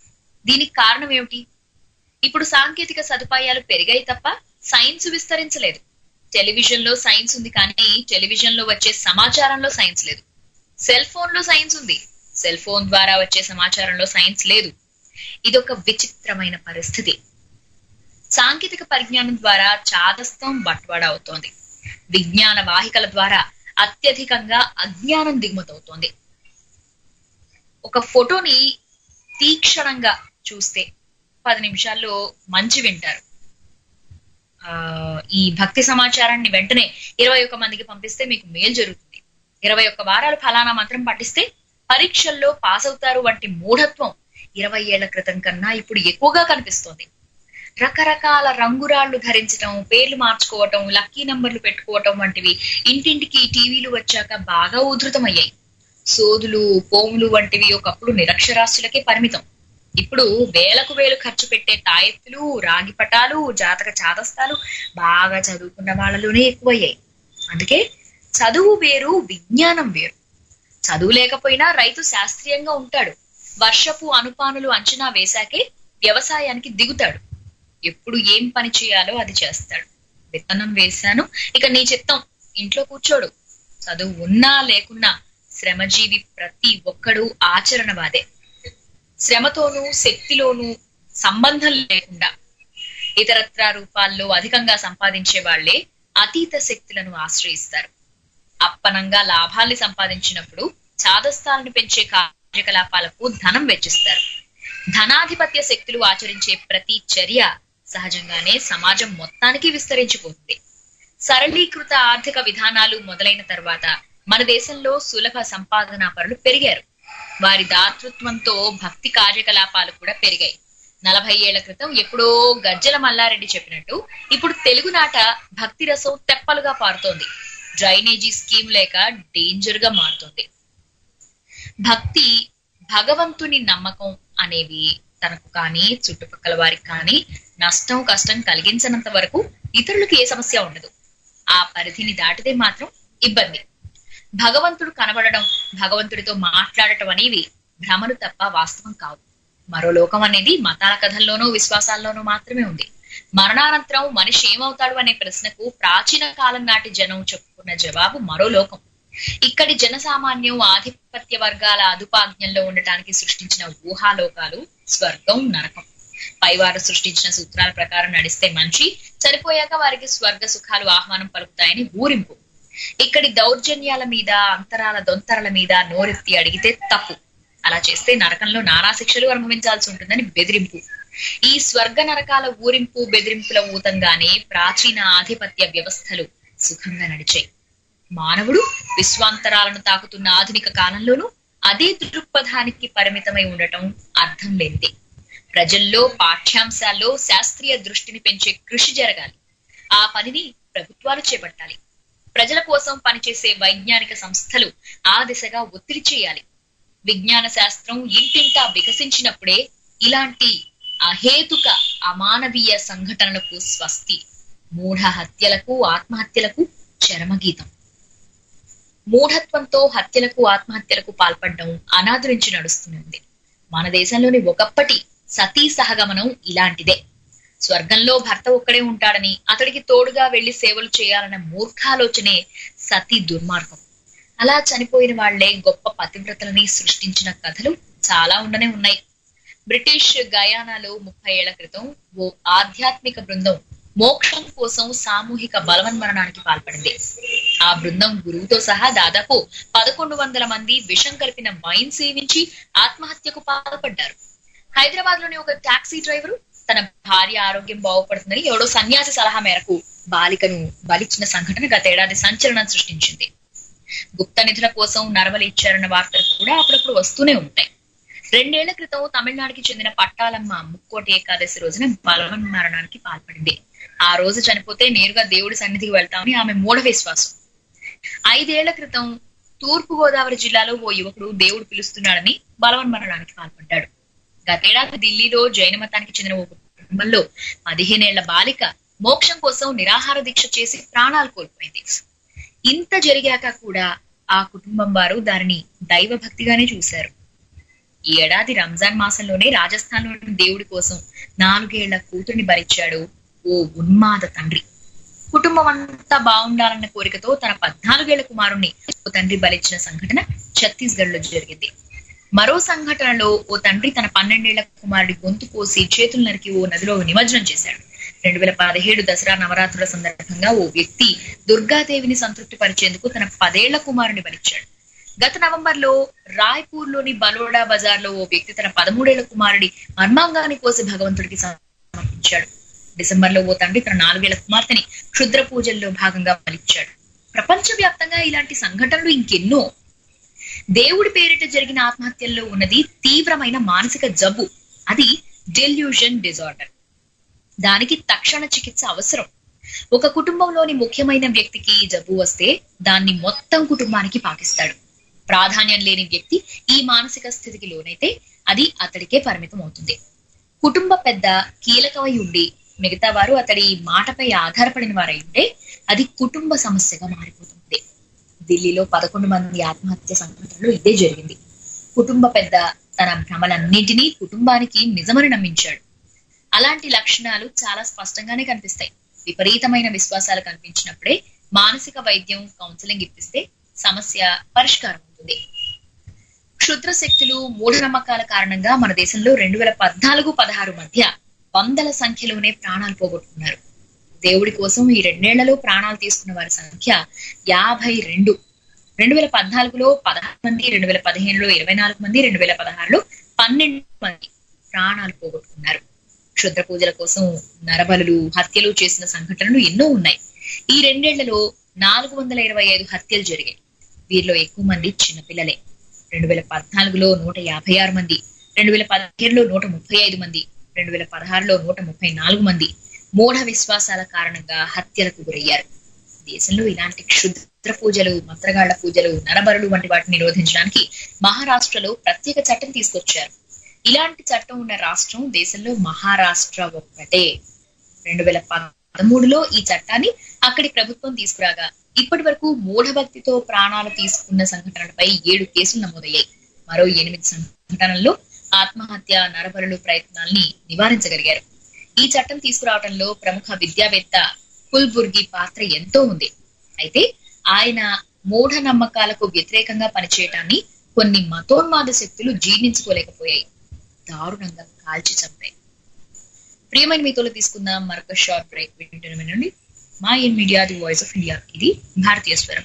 దీనికి కారణం ఏమిటి ఇప్పుడు సాంకేతిక సదుపాయాలు పెరిగాయి తప్ప సైన్స్ విస్తరించలేదు టెలివిజన్ లో సైన్స్ ఉంది కానీ టెలివిజన్ లో వచ్చే సమాచారంలో సైన్స్ లేదు సెల్ ఫోన్ లో సైన్స్ ఉంది సెల్ ఫోన్ ద్వారా వచ్చే సమాచారంలో సైన్స్ లేదు ఇదొక విచిత్రమైన పరిస్థితి సాంకేతిక పరిజ్ఞానం ద్వారా చాదస్తం బట్వాడ అవుతోంది విజ్ఞాన వాహికల ద్వారా అత్యధికంగా అజ్ఞానం దిగుమతవుతోంది ఒక ఫోటోని తీక్షణంగా చూస్తే పది నిమిషాల్లో మంచి వింటారు ఆ ఈ భక్తి సమాచారాన్ని వెంటనే ఇరవై ఒక్క మందికి పంపిస్తే మీకు మేలు జరుగుతుంది ఇరవై ఒక్క వారాలు ఫలానా మంత్రం పఠిస్తే పరీక్షల్లో పాస్ అవుతారు వంటి మూఢత్వం ఇరవై ఏళ్ల క్రితం కన్నా ఇప్పుడు ఎక్కువగా కనిపిస్తోంది రకరకాల రంగురాళ్లు ధరించటం పేర్లు మార్చుకోవటం లక్కీ నంబర్లు పెట్టుకోవటం వంటివి ఇంటింటికి టీవీలు వచ్చాక బాగా ఉధృతమయ్యాయి సోదులు పోములు వంటివి ఒకప్పుడు నిరక్షరాస్యులకే పరిమితం ఇప్పుడు వేలకు వేలు ఖర్చు పెట్టే తాయెత్తులు రాగి పటాలు జాతక చాదస్తాలు బాగా చదువుకున్న వాళ్ళలోనే ఎక్కువయ్యాయి అందుకే చదువు వేరు విజ్ఞానం వేరు చదువు లేకపోయినా రైతు శాస్త్రీయంగా ఉంటాడు వర్షపు అనుపానులు అంచనా వేశాకే వ్యవసాయానికి దిగుతాడు ఎప్పుడు ఏం పని చేయాలో అది చేస్తాడు విత్తనం వేశాను ఇక నీ చిత్తం ఇంట్లో కూర్చోడు చదువు ఉన్నా లేకున్నా శ్రమజీవి ప్రతి ఒక్కడు ఆచరణవాదే శ్రమతోనూ శక్తిలోనూ సంబంధం లేకుండా ఇతరత్ర రూపాల్లో అధికంగా సంపాదించే వాళ్లే అతీత శక్తులను ఆశ్రయిస్తారు అప్పనంగా లాభాల్ని సంపాదించినప్పుడు చాదస్తాలను పెంచే కార్యకలాపాలకు ధనం వెచ్చిస్తారు ధనాధిపత్య శక్తులు ఆచరించే ప్రతి చర్య సహజంగానే సమాజం మొత్తానికి విస్తరించిపోతుంది సరళీకృత ఆర్థిక విధానాలు మొదలైన తర్వాత మన దేశంలో సులభ సంపాదనా పరులు పెరిగారు వారి దాతృత్వంతో భక్తి కార్యకలాపాలు కూడా పెరిగాయి నలభై ఏళ్ల క్రితం ఎప్పుడో గజ్జల మల్లారెడ్డి చెప్పినట్టు ఇప్పుడు తెలుగునాట భక్తి రసం తెప్పలుగా పారుతోంది డ్రైనేజీ స్కీమ్ లేక డేంజర్ గా మారుతోంది భక్తి భగవంతుని నమ్మకం అనేవి తనకు కానీ చుట్టుపక్కల వారికి కానీ నష్టం కష్టం కలిగించనంత వరకు ఇతరులకు ఏ సమస్య ఉండదు ఆ పరిధిని దాటితే మాత్రం ఇబ్బంది భగవంతుడు కనబడడం భగవంతుడితో మాట్లాడటం అనేవి భ్రమలు తప్ప వాస్తవం కావు మరో లోకం అనేది మతాల కథల్లోనూ విశ్వాసాల్లోనూ మాత్రమే ఉంది మరణానంతరం మనిషి ఏమవుతాడు అనే ప్రశ్నకు ప్రాచీన కాలం నాటి జనం చెప్పుకున్న జవాబు మరో లోకం ఇక్కడి జనసామాన్యం ఆధిపత్య వర్గాల అదుపాజ్ఞంలో ఉండటానికి సృష్టించిన ఊహాలోకాలు స్వర్గం నరకం పైవారు సృష్టించిన సూత్రాల ప్రకారం నడిస్తే మనిషి చనిపోయాక వారికి స్వర్గ సుఖాలు ఆహ్వానం పలుకుతాయని ఊరింపు ఇక్కడి దౌర్జన్యాల మీద అంతరాల దొంతరల మీద నోరెత్తి అడిగితే తప్పు అలా చేస్తే నరకంలో నానా శిక్షలు అనుభవించాల్సి ఉంటుందని బెదిరింపు ఈ స్వర్గ నరకాల ఊరింపు బెదిరింపుల ఊతంగానే ప్రాచీన ఆధిపత్య వ్యవస్థలు సుఖంగా నడిచాయి మానవుడు విశ్వాంతరాలను తాకుతున్న ఆధునిక కాలంలోనూ అదే దృక్పథానికి పరిమితమై ఉండటం అర్థం లేనిదే ప్రజల్లో పాఠ్యాంశాల్లో శాస్త్రీయ దృష్టిని పెంచే కృషి జరగాలి ఆ పనిని ప్రభుత్వాలు చేపట్టాలి ప్రజల కోసం పనిచేసే వైజ్ఞానిక సంస్థలు ఆ దిశగా ఒత్తిడి చేయాలి విజ్ఞాన శాస్త్రం ఇంటింటా వికసించినప్పుడే ఇలాంటి అహేతుక అమానవీయ సంఘటనలకు స్వస్తి మూఢ హత్యలకు ఆత్మహత్యలకు చరమగీతం మూఢత్వంతో హత్యలకు ఆత్మహత్యలకు పాల్పడడం అనాదరించి నడుస్తుంది మన దేశంలోని ఒకప్పటి సతీ సహగమనం ఇలాంటిదే స్వర్గంలో భర్త ఒక్కడే ఉంటాడని అతడికి తోడుగా వెళ్లి సేవలు చేయాలన్న మూర్ఖాలోచనే సతీ దుర్మార్గం అలా చనిపోయిన వాళ్లే గొప్ప పతివ్రతలని సృష్టించిన కథలు చాలా ఉండనే ఉన్నాయి బ్రిటిష్ గయానాలో ముప్పై ఏళ్ల క్రితం ఓ ఆధ్యాత్మిక బృందం మోక్షం కోసం సామూహిక బలవన్మరణానికి పాల్పడింది ఆ బృందం గురువుతో సహా దాదాపు పదకొండు వందల మంది విషం కలిపిన వైన్ సేవించి ఆత్మహత్యకు పాల్పడ్డారు హైదరాబాద్ లోని ఒక టాక్సీ డ్రైవరు తన భార్య ఆరోగ్యం బాగుపడుతుందని ఎవడో సన్యాసి సలహా మేరకు బాలికను బలిచ్చిన సంఘటన గతేడాది సంచలనం సృష్టించింది గుప్త నిధుల కోసం నరవలి ఇచ్చారన్న వార్తలు కూడా అప్పుడప్పుడు వస్తూనే ఉంటాయి రెండేళ్ల క్రితం తమిళనాడుకి చెందిన పట్టాలమ్మ ముక్కోటి ఏకాదశి రోజున బలవన్ మరణానికి పాల్పడింది ఆ రోజు చనిపోతే నేరుగా దేవుడి సన్నిధికి వెళ్తామని ఆమె మూఢ విశ్వాసం ఐదేళ్ల క్రితం తూర్పు గోదావరి జిల్లాలో ఓ యువకుడు దేవుడు పిలుస్తున్నాడని బలవన్ మరణానికి పాల్పడ్డాడు గతేడాది ఢిల్లీలో జైన మతానికి చెందిన ఒక కుటుంబంలో పదిహేనేళ్ల బాలిక మోక్షం కోసం నిరాహార దీక్ష చేసి ప్రాణాలు కోల్పోయింది ఇంత జరిగాక కూడా ఆ కుటుంబం వారు దానిని దైవ భక్తిగానే చూశారు ఈ ఏడాది రంజాన్ మాసంలోనే రాజస్థాన్లోని దేవుడి కోసం నాలుగేళ్ల కూతుర్ని భరించాడు ఓ ఉన్మాద తండ్రి కుటుంబం అంతా బాగుండాలన్న కోరికతో తన పద్నాలుగేళ్ల కుమారుణ్ణి ఓ తండ్రి బలిచ్చిన సంఘటన ఛత్తీస్గఢ్ లో జరిగింది మరో సంఘటనలో ఓ తండ్రి తన పన్నెండేళ్ల కుమారుడి గొంతు కోసి చేతులు నరికి ఓ నదిలో నిమజ్జనం చేశాడు రెండు వేల పదిహేడు దసరా నవరాత్రుల సందర్భంగా ఓ వ్యక్తి దుర్గాదేవిని సంతృప్తి పరిచేందుకు తన పదేళ్ల కుమారుని బలిచ్చాడు గత నవంబర్ లో రాయ్పూర్ లోని బలోడా బజార్ లో ఓ వ్యక్తి తన పదమూడేళ్ల కుమారుడి మర్మాంగాన్ని కోసి భగవంతుడికి సమర్పించాడు డిసెంబర్ లో ఓ తండ్రి తన నాలుగేళ్ల కుమార్తెని క్షుద్ర పూజల్లో భాగంగా బలిచ్చాడు ప్రపంచ వ్యాప్తంగా ఇలాంటి సంఘటనలు ఇంకెన్నో దేవుడి పేరిట జరిగిన ఆత్మహత్యల్లో ఉన్నది తీవ్రమైన మానసిక జబ్బు అది డెల్యూషన్ డిజార్డర్ దానికి తక్షణ చికిత్స అవసరం ఒక కుటుంబంలోని ముఖ్యమైన వ్యక్తికి ఈ జబ్బు వస్తే దాన్ని మొత్తం కుటుంబానికి పాకిస్తాడు ప్రాధాన్యం లేని వ్యక్తి ఈ మానసిక స్థితికి లోనైతే అది అతడికే పరిమితం అవుతుంది కుటుంబ పెద్ద కీలకమై ఉండి మిగతా వారు అతడి మాటపై ఆధారపడిన వారై ఉంటే అది కుటుంబ సమస్యగా మారిపోతుంది ఢిల్లీలో పదకొండు మంది ఆత్మహత్య సంఘటనలో ఇదే జరిగింది కుటుంబ పెద్ద తన భ్రమలన్నింటినీ కుటుంబానికి నిజమని నమ్మించాడు అలాంటి లక్షణాలు చాలా స్పష్టంగానే కనిపిస్తాయి విపరీతమైన విశ్వాసాలు కనిపించినప్పుడే మానసిక వైద్యం కౌన్సిలింగ్ ఇప్పిస్తే సమస్య పరిష్కారం అవుతుంది క్షుద్ర శక్తులు మూఢనమ్మకాల కారణంగా మన దేశంలో రెండు వేల పద్నాలుగు పదహారు మధ్య వందల సంఖ్యలోనే ప్రాణాలు పోగొట్టుకున్నారు దేవుడి కోసం ఈ రెండేళ్లలో ప్రాణాలు తీసుకున్న వారి సంఖ్య యాభై రెండు రెండు వేల పద్నాలుగులో పదహారు మంది రెండు వేల పదిహేనులో ఇరవై నాలుగు మంది రెండు వేల పదహారులో పన్నెండు మంది ప్రాణాలు పోగొట్టుకున్నారు క్షుద్ర పూజల కోసం నరబలులు హత్యలు చేసిన సంఘటనలు ఎన్నో ఉన్నాయి ఈ రెండేళ్లలో నాలుగు వందల ఇరవై ఐదు హత్యలు జరిగాయి వీరిలో ఎక్కువ మంది చిన్నపిల్లలే రెండు వేల పద్నాలుగులో నూట యాభై ఆరు మంది రెండు వేల పదిహేడులో నూట ముప్పై ఐదు మంది రెండు వేల పదహారులో నూట ముప్పై నాలుగు మంది మూఢ విశ్వాసాల కారణంగా హత్యలకు గురయ్యారు దేశంలో ఇలాంటి క్షుద్ర పూజలు మంత్రగాళ్ల పూజలు నరబరులు వంటి వాటిని నిరోధించడానికి మహారాష్ట్రలో ప్రత్యేక చట్టం తీసుకొచ్చారు ఇలాంటి చట్టం ఉన్న రాష్ట్రం దేశంలో మహారాష్ట్ర ఒక్కటే రెండు వేల పదమూడులో ఈ చట్టాన్ని అక్కడి ప్రభుత్వం తీసుకురాగా ఇప్పటి వరకు మూఢభక్తితో ప్రాణాలు తీసుకున్న సంఘటనలపై ఏడు కేసులు నమోదయ్యాయి మరో ఎనిమిది సంఘటనల్లో ఆత్మహత్య నరబరులు ప్రయత్నాల్ని నివారించగలిగారు ఈ చట్టం తీసుకురావడంలో ప్రముఖ విద్యావేత్త కుల్బుర్గి పాత్ర ఎంతో ఉంది అయితే ఆయన మూఢ నమ్మకాలకు వ్యతిరేకంగా పనిచేయటాన్ని కొన్ని మతోన్మాద శక్తులు జీర్ణించుకోలేకపోయాయి దారుణంగా కాల్చి చంపాయి ప్రియమైన మీతోలో తీసుకుందాం మరొక షార్ట్ బ్రేక్ వింటున్న వినండి mind media the voice of India ఇది భారతీయ స్వరం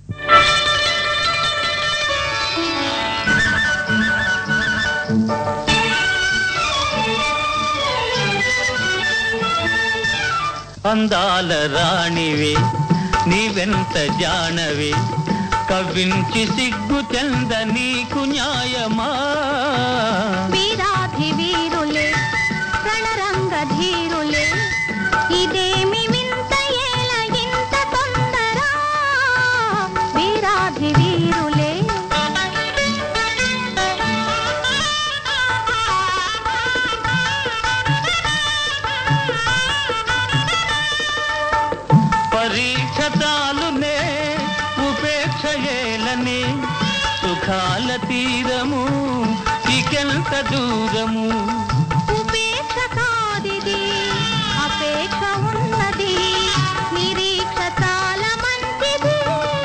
అందాల రాణివే నీవెంత జానవే కవించి సిగ్గు చెంద నీకు న్యాయమా వీరాధి వీరులే రణరంగ ధీరులే ఇదేమి వింత ఏల ఇంత తొందర వీరాధి వీరులే పరీక్ష చాలునే ఉపేక్ష ఏలనే సుఖాల తీరము ఇకెంత దూరము ఉపేక్ష కాదిది అపేక్ష ఉన్నది నిరీక్ష చాలా మంచిది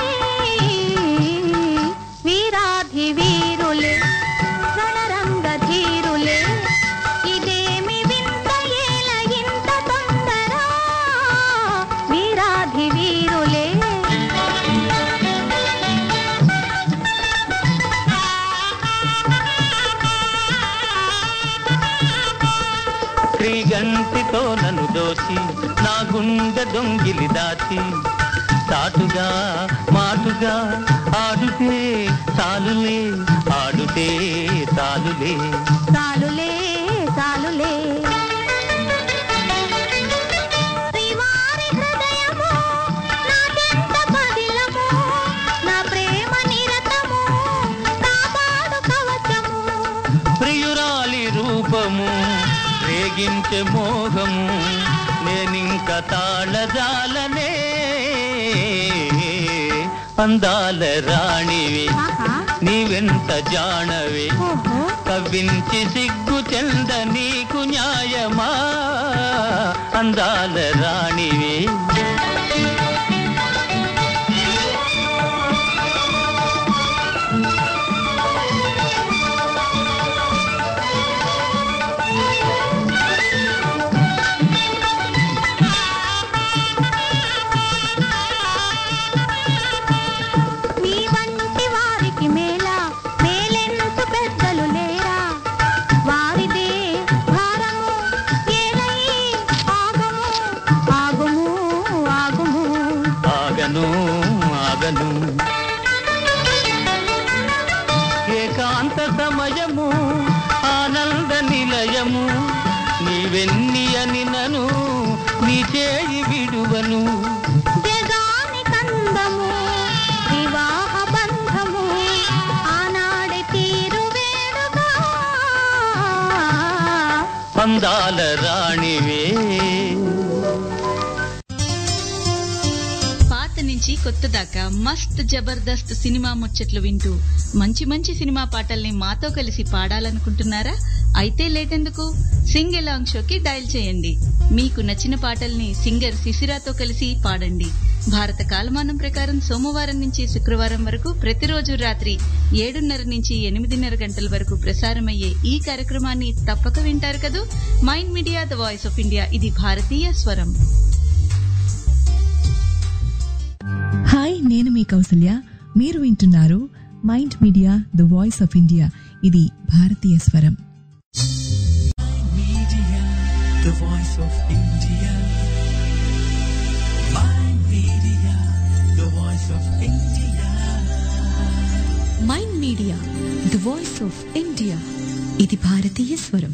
వీరాధి వీరులే రణరంగ ధీరులే ఇదేమి వింత ఏల ఇంత తొందర వీరాధి వీరులే క్రీగంటితో నన్ను దోచి నా గుండె దొంగిలి దాచి చాటుగా మాటుగా ఆడుతే చాలులే ఆడుతే చాలులే చాలులే చాలులే శ్రీవారి హృదయము నాకెంత పదిలము నా ప్రేమ నిరతము కాపాడు కవచము ప్రియురాలి రూపము రేగించే మోహము నేనింక తాళజాలనే అందాల రాణివి ఆహా నీవెంత జాణవే ఓహో కవ్వించి సిగ్గు చెంద నీకు న్యాయమా అందాల రాణివే నీ వంటి వారికి మేళ మేలెంతు పెద్దలు లేరా వారిదే భారము ఏలై ఆగము ఆగము ఆగము ఆగను ఆగను ఏకాంత సమయము ఆనంద నిలయము నీవెన్ని అని నను నీ చేయి విడువను జగాని కందము వివాహ బంధము ఆనాడే తీరు వేడుగా అందాల రాణివే పాత నుంచి కొత్త దాకా మస్త్ జబర్దస్త్ సినిమా ముచ్చట్లు వింటూ మంచి మంచి సినిమా పాటల్ని మాతో కలిసి పాడాలనుకుంటున్నారా అయితే లేటెందుకు సింగ్ ఎలాంగ్ షోకి డయల్ చేయండి మీకు నచ్చిన పాటల్ని సింగర్ శిశిరాతో కలిసి పాడండి భారత కాలమానం ప్రకారం సోమవారం నుంచి శుక్రవారం వరకు ప్రతిరోజు రాత్రి ఏడున్నర నుంచి ఎనిమిదిన్నర గంటల వరకు ప్రసారమయ్యే ఈ కార్యక్రమాన్ని తప్పక వింటారు కదూ mind media the voice of India ఇది భారతీయ స్వరం హాయ్ నేను మీ కౌసల్య మీరు వింటున్నారు mind media the voice of India ఇది భారతీయ స్వరం Media, the voice of India. My media, the voice of India. Mind media the voice of India ఇది భారతీయ స్వరం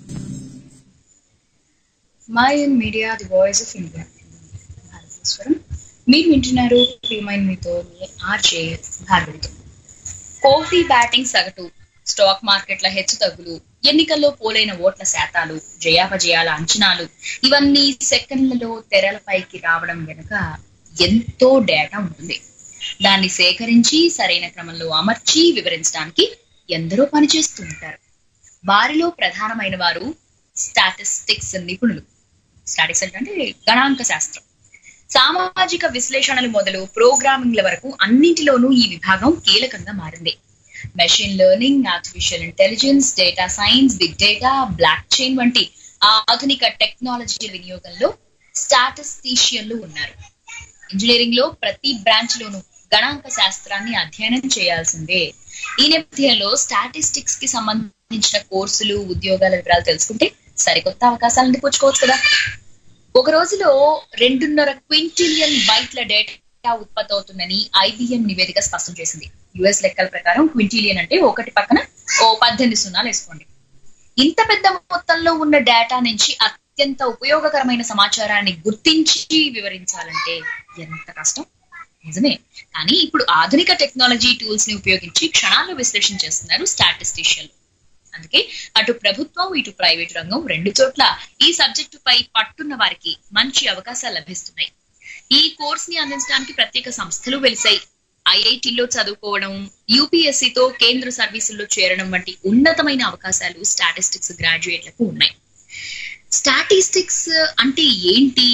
mind media the voice of India భారతీశ్వరం మీరు వింటున్నారు ప్రియమైన మీతో మీ ఆర్జే భార్గవితో కోహ్లీ బ్యాటింగ్ సగటు స్టాక్ మార్కెట్ల హెచ్చు తగ్గులు ఎన్నికల్లో పోలైన ఓట్ల శాతాలు జయాపజయాల అంచనాలు ఇవన్నీ సెకండ్లలో తెరలపైకి రావడం వెనుక ఎంతో డేటా ఉంటుంది దాన్ని సేకరించి సరైన క్రమంలో అమర్చి వివరించడానికి ఎందరో పనిచేస్తూ ఉంటారు వారిలో ప్రధానమైన వారు స్టాటిస్టిక్స్ నిపుణులు స్టాటిస్టిక్స్ అంటే గణాంక శాస్త్రం సామాజిక విశ్లేషణలు మొదలు ప్రోగ్రామింగ్ల వరకు అన్నింటిలోనూ ఈ విభాగం కీలకంగా మారింది machine learning artificial intelligence data science big data blockchain వంటి ఆధునిక టెక్నాలజీ వినియోగంలో స్టాటిస్టీషియన్లు ఉన్నారు ఇంజనీరింగ్ లో ప్రతి బ్రాంచ్ లోనూ గణాంక శాస్త్రాన్ని అధ్యయనం చేయాల్సిందే ఈ నేపథ్యంలో స్టాటిస్టిక్స్ కి సంబంధించిన కోర్సులు ఉద్యోగాల వివరాలు తెలుసుకుంటే సరికొత్త అవకాశాలను అందిపుచ్చుకోవచ్చు కదా ఒక రోజులో రెండున్నర క్వింటిలియన్ బైట్ల డేటా ఉత్పత్తి అవుతుందని ఐబిఎం నివేదిక స్పష్టం చేసింది యుఎస్ లెక్కల ప్రకారం క్వింటిలియన్ అంటే ఒకటి పక్కన ఓ పద్దెనిమిది సున్నాలు వేసుకోండి ఇంత పెద్ద మొత్తంలో ఉన్న డేటా నుంచి అత్యంత ఉపయోగకరమైన సమాచారాన్ని గుర్తించి వివరించాలంటే ఎంత కష్టం నిజమే కానీ ఇప్పుడు ఆధునిక టెక్నాలజీ టూల్స్ ని ఉపయోగించి క్షణాల్లో విశ్లేషణ చేస్తున్నారు స్టాటిస్టిషియన్లు అందుకే అటు ప్రభుత్వం ఇటు ప్రైవేట్ రంగం రెండు చోట్ల ఈ సబ్జెక్టు పై పట్టున్న వారికి మంచి అవకాశాలు లభిస్తున్నాయి ఈ కోర్స్ ని అందించడానికి ప్రత్యేక సంస్థలు వెలిసాయి ఐఐటిలో చదువుకోవడం యూపీఎస్సీ తో కేంద్ర సర్వీసుల్లో చేరడం వంటి ఉన్నతమైన అవకాశాలు స్టాటిస్టిక్స్ గ్రాడ్యుయేట్లకు ఉన్నాయి స్టాటిస్టిక్స్ అంటే ఏంటి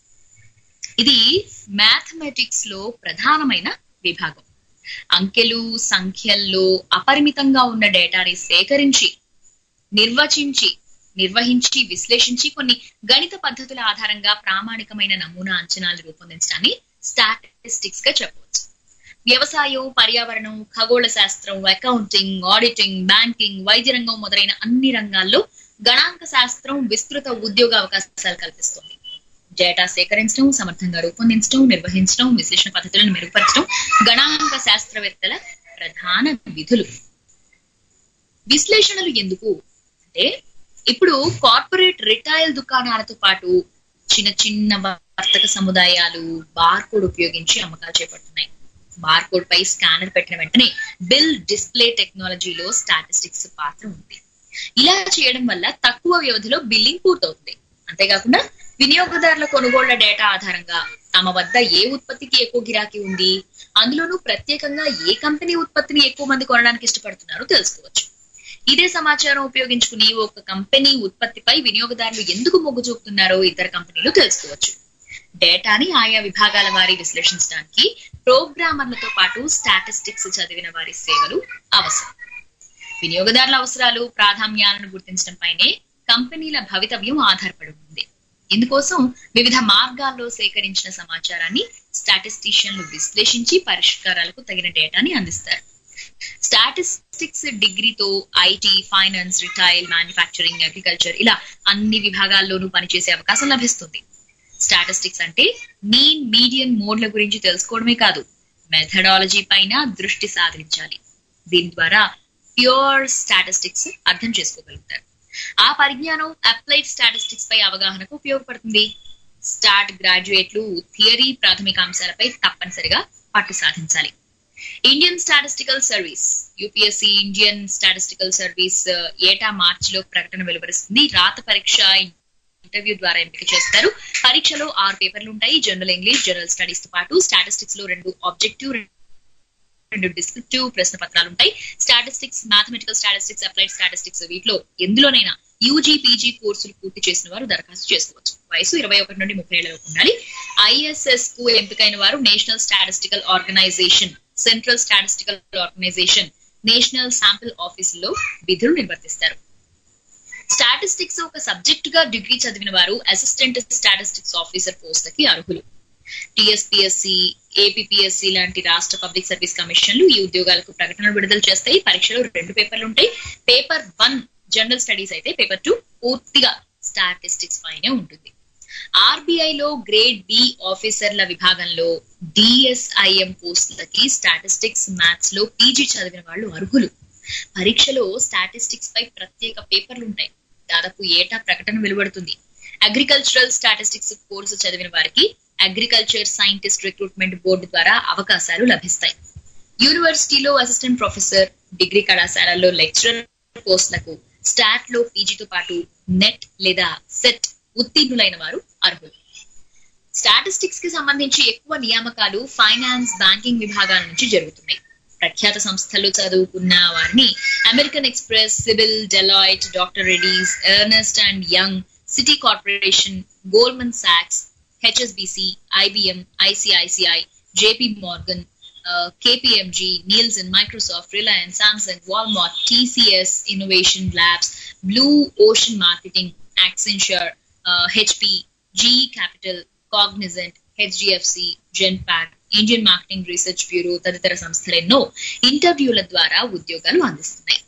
ఇది మ్యాథమెటిక్స్ లో ప్రధానమైన విభాగం అంకెలు సంఖ్యల్లో అపరిమితంగా ఉన్న డేటాని సేకరించి నిర్వచించి నిర్వహించి విశ్లేషించి కొన్ని గణిత పద్ధతుల ఆధారంగా ప్రామాణికమైన నమూనా అంచనాలు రూపొందించడాన్ని స్టాటిస్టిక్స్ గా చెప్పవచ్చు వ్యవసాయం పర్యావరణం ఖగోళ శాస్త్రం అకౌంటింగ్ ఆడిటింగ్ బ్యాంకింగ్ వైద్య రంగం మొదలైన అన్ని రంగాల్లో గణాంక శాస్త్రం విస్తృత ఉద్యోగ అవకాశాలు కల్పిస్తుంది డేటా సేకరించడం సమర్థంగా రూపొందించడం నిర్వహించడం విశ్లేషణ పద్ధతులను మెరుగుపరచడం గణాంక శాస్త్రవేత్తల ప్రధాన విధులు విశ్లేషణలు ఎందుకు అంటే ఇప్పుడు కార్పొరేట్ రిటైల్ దుకాణాలతో పాటు చిన్న చిన్న వర్తక సముదాయాలు బార్కోడ్ ఉపయోగించి అమ్మకాలు చేపడుతున్నాయి బార్కోడ్ పై స్కానర్ పెట్టిన వెంటనే బిల్ డిస్ప్లే టెక్నాలజీలో స్టాటిస్టిక్స్ పాత్ర ఉంది ఇలా చేయడం వల్ల తక్కువ వ్యవధిలో బిల్లింగ్ పూర్తవుతుంది అంతేకాకుండా వినియోగదారుల కొనుగోళ్ల డేటా ఆధారంగా తమ వద్ద ఏ ఉత్పత్తికి ఎక్కువ గిరాకీ ఉంది అందులోనూ ప్రత్యేకంగా ఏ కంపెనీ ఉత్పత్తిని ఎక్కువ మంది కొనడానికి ఇష్టపడుతున్నారో తెలుసుకోవచ్చు ఇదే సమాచారం ఉపయోగించుకుని ఒక కంపెనీ ఉత్పత్తిపై వినియోగదారులు ఎందుకు మొగ్గు చూపుతున్నారో ఇతర కంపెనీలు తెలుసుకోవచ్చు డేటాని ఆయా విభాగాల వారి విశ్లేషించడానికి ప్రోగ్రామర్లతో పాటు స్టాటిస్టిక్స్ చదివిన వారి సేవలు అవసరం వినియోగదారుల అవసరాలు ప్రాధాన్యాలను గుర్తించడం పైనే కంపెనీల భవితవ్యం ఆధారపడి ఉంది ఇందుకోసం వివిధ మార్గాల్లో సేకరించిన సమాచారాన్ని స్టాటిస్టిషియన్లు విశ్లేషించి పరిష్కారాలకు తగిన డేటాని అందిస్తారు స్టాటిస్టిక్స్ డిగ్రీతో IT finance retail manufacturing agriculture ఇలా అన్ని విభాగాల్లోనూ పనిచేసే అవకాశం లభిస్తుంది స్టాటిస్టిక్స్ అంటే మీన్ మీడియన్ మోడ్ల గురించి తెలుసుకోవడమే కాదు మెథడాలజీ పైన దృష్టి సాధించాలి దీని ద్వారా ప్యూర్ స్టాటిస్టిక్స్ అర్థం చేసుకోగలుగుతారు ఆ పరిజ్ఞానం అప్లైడ్ స్టాటిస్టిక్స్ పై అవగాహనకు ఉపయోగపడుతుంది స్టార్ట్ గ్రాడ్యుయేట్లు థియరీ ప్రాథమిక అంశాలపై తప్పనిసరిగా పట్టు సాధించాలి Indian statistical service UPSC Indian statistical service ఏటా మార్చిలో ప్రకటన వెలువరిస్తుంది రాత పరీక్ష ఇంటర్వ్యూ ద్వారా ఎంపిక చేస్తారు పరీక్షలో ఆరు పేపర్లు ఉంటాయి జనరల్ ఇంగ్లీష్ జనరల్ స్టడీస్ తో పాటు స్టాటిస్టిక్స్ లో రెండు ఆబ్జెక్టివ్ రెండు డిస్క్రిప్టివ్ ప్రశ్న పత్రాలు ఉంటాయి statistics mathematical statistics applied statistics వీటిలో ఎందులోనైనా యూజీ పీజీ కోర్సులు పూర్తి చేసిన వారు దరఖాస్తు చేసుకోవచ్చు వయసు ఇరవై ఒకటి నుండి ముప్పై ఏళ్ళలోపు ఉండాలి ఐఎస్ఎస్ కు ఎంపికైన వారు national statistical organisation central statistical organisation national sample ఆఫీసులో విధులు నిర్వర్తిస్తారు స్టాటిస్టిక్స్ ఒక సబ్జెక్ట్ గా డిగ్రీ చదివిన వారు అసిస్టెంట్ స్టాటిస్టిక్స్ ఆఫీసర్ పోస్టులకి అర్హులు టిఎస్పిఎస్సి ఏపీఎస్సి లాంటి రాష్ట్ర పబ్లిక్ సర్వీస్ కమిషన్లు ఈ ఉద్యోగాలకు ప్రకటనలు విడుదల చేస్తాయి పరీక్షలో రెండు పేపర్లు ఉంటాయి పేపర్ వన్ జనరల్ స్టడీస్ అయితే పేపర్ టూ పూర్తిగా స్టాటిస్టిక్స్ పైనే ఉంటుంది ఆర్బీఐ లో గ్రేడ్ బి ఆఫీసర్ల విభాగంలో డిఎస్ఐఎం పోస్టులకి స్టాటిస్టిక్స్ మ్యాథ్స్ లో పీజీ చదివిన వాళ్ళు అర్హులు పరీక్షలో స్టాటిస్టిక్స్ పై ప్రత్యేక పేపర్లు ఉంటాయి దాదాపు ఏటా ప్రకటన వెలువడుతుంది అగ్రికల్చరల్ స్టాటిస్టిక్స్ కోర్సు చదివిన వారికి అగ్రికల్చర్ సైంటిస్ట్ రిక్రూట్మెంట్ బోర్డు ద్వారా అవకాశాలు లభిస్తాయి యూనివర్సిటీలో అసిస్టెంట్ ప్రొఫెసర్ డిగ్రీ కళాశాలల్లో లెక్చరర్ పోస్టులకు స్టాట్ లో పీజీతో పాటు నెట్ లేదా సెట్ ఉత్తీర్ణులైన వారు అర్హులు స్టాటిస్టిక్స్ కి సంబంధించి ఎక్కువ నియామకాలు ఫైనాన్స్ బ్యాంకింగ్ విభాగాల నుంచి జరుగుతున్నాయి ప్రఖ్యాత సంస్థల్లో చదువుకున్న వారిని American Express civil Deloitte doctor Reddy's Ernst and Young Citi corporation Goldman సాక్స్ HSBC IBM ICICI JP Morgan KPMG Nielsen Microsoft Reliance Samsung Walmart TCS innovation labs blue ocean marketing Accenture HP GE capital Cognizant HDFC Genpact Indian marketing research bureau తదితర సంస్థలెన్నో ఇంటర్వ్యూల ద్వారా ఉద్యోగాలు అందిస్తున్నాయి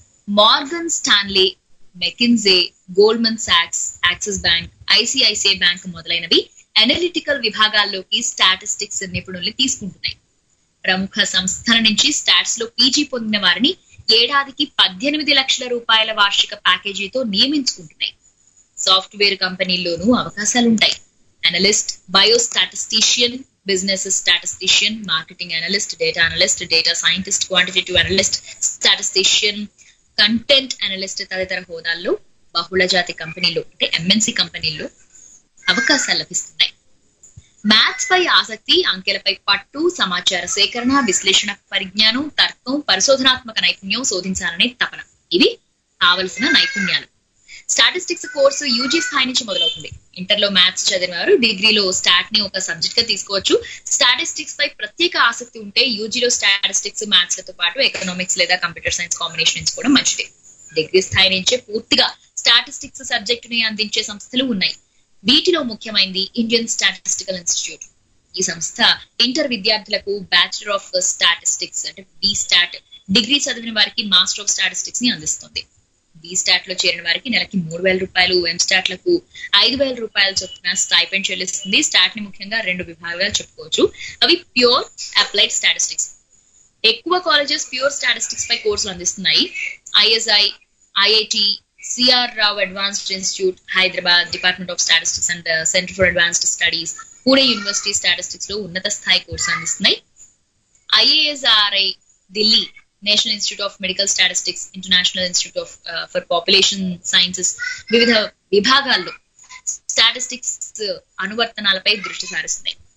Morgan Stanley McKinsey Goldman సాక్స్ Axis bank ICICI bank మొదలైనవి analytical విభాగాల్లోకి statistics నిపుణుల్ని తీసుకుంటున్నాయి ప్రముఖ సంస్థల నుంచి స్టాట్స్ లో పీజీ పొందిన వారిని ఏడాదికి పద్దెనిమిది లక్షల రూపాయల వార్షిక ప్యాకేజీతో నియమించుకుంటున్నాయి సాఫ్ట్వేర్ కంపెనీల్లోనూ అవకాశాలుంటాయి analyst biostatistician business statistician marketing analyst data analyst data scientist quantitative analyst statistician content analyst తదితర హోదాల్లో బహుళ జాతి కంపెనీలు అంటే ఎంఎన్సి కంపెనీల్లో అవకాశాలు లభిస్తున్నాయి మ్యాథ్స్ పై ఆసక్తి అంకెలపై పట్టు సమాచార సేకరణ విశ్లేషణ పరిజ్ఞానం తర్కం పరిశోధనాత్మక నైపుణ్యం శోధించాలనే తపన ఇవి కావలసిన నైపుణ్యాలు స్టాటిస్టిక్స్ కోర్సు యూజీ స్థాయి నుంచి మొదలవుతుంది ఇంటర్ లో మ్యాథ్స్ చదివిన వారు డిగ్రీలో స్టాట్ ని ఒక సబ్జెక్ట్ గా తీసుకోవచ్చు స్టాటిస్టిక్స్ పై ప్రత్యేక ఆసక్తి ఉంటే యూజీలో స్టాటిస్టిక్స్ మ్యాథ్స్ లతో పాటు ఎకనామిక్స్ లేదా కంప్యూటర్ సైన్స్ కాంబినేషన్ ఎంచుకోవడం మంచిది డిగ్రీ స్థాయి నుంచే పూర్తిగా స్టాటిస్టిక్స్ సబ్జెక్ట్ ని అందించే సంస్థలు ఉన్నాయి వీటిలో ముఖ్యమైనది ఇండియన్ స్టాటిస్టికల్ ఇన్స్టిట్యూట్ ఈ సంస్థ ఇంటర్ విద్యార్థులకు బ్యాచిలర్ ఆఫ్ స్టాటిస్టిక్స్ అంటే బి స్టాట్ డిగ్రీ చదివిన వారికి మాస్టర్ ఆఫ్ స్టాటిస్టిక్స్ ని అందిస్తుంది బి స్టాట్ లో చేరిన వారికి నెలకి మూడు వేల రూపాయలు ఎం స్టాట్ లకు ఐదు వేల రూపాయల చొప్పున స్టైపెండ్ చెల్లిస్తుంది స్టాట్ ని ముఖ్యంగా రెండు విభాగాలు చెప్పుకోవచ్చు అవి ప్యూర్ అప్లైడ్ స్టాటిస్టిక్స్ ఎక్కువ కాలేజెస్ ప్యూర్ స్టాటిస్టిక్స్ పై కోర్సులు అందిస్తున్నాయి ISI IIT CR Rao advanced institute Hyderabad department of statistics and centre for advanced studies Pune university statistics లో ఉన్నత స్థాయి కోర్సు అందిస్తున్నాయి IASRI Delhi national institute of medical statistics international institute of for population sciences వివిధ విభాగాల్లో statistics అనువర్తనాలపై దృష్టి సారిస్తున్నాయి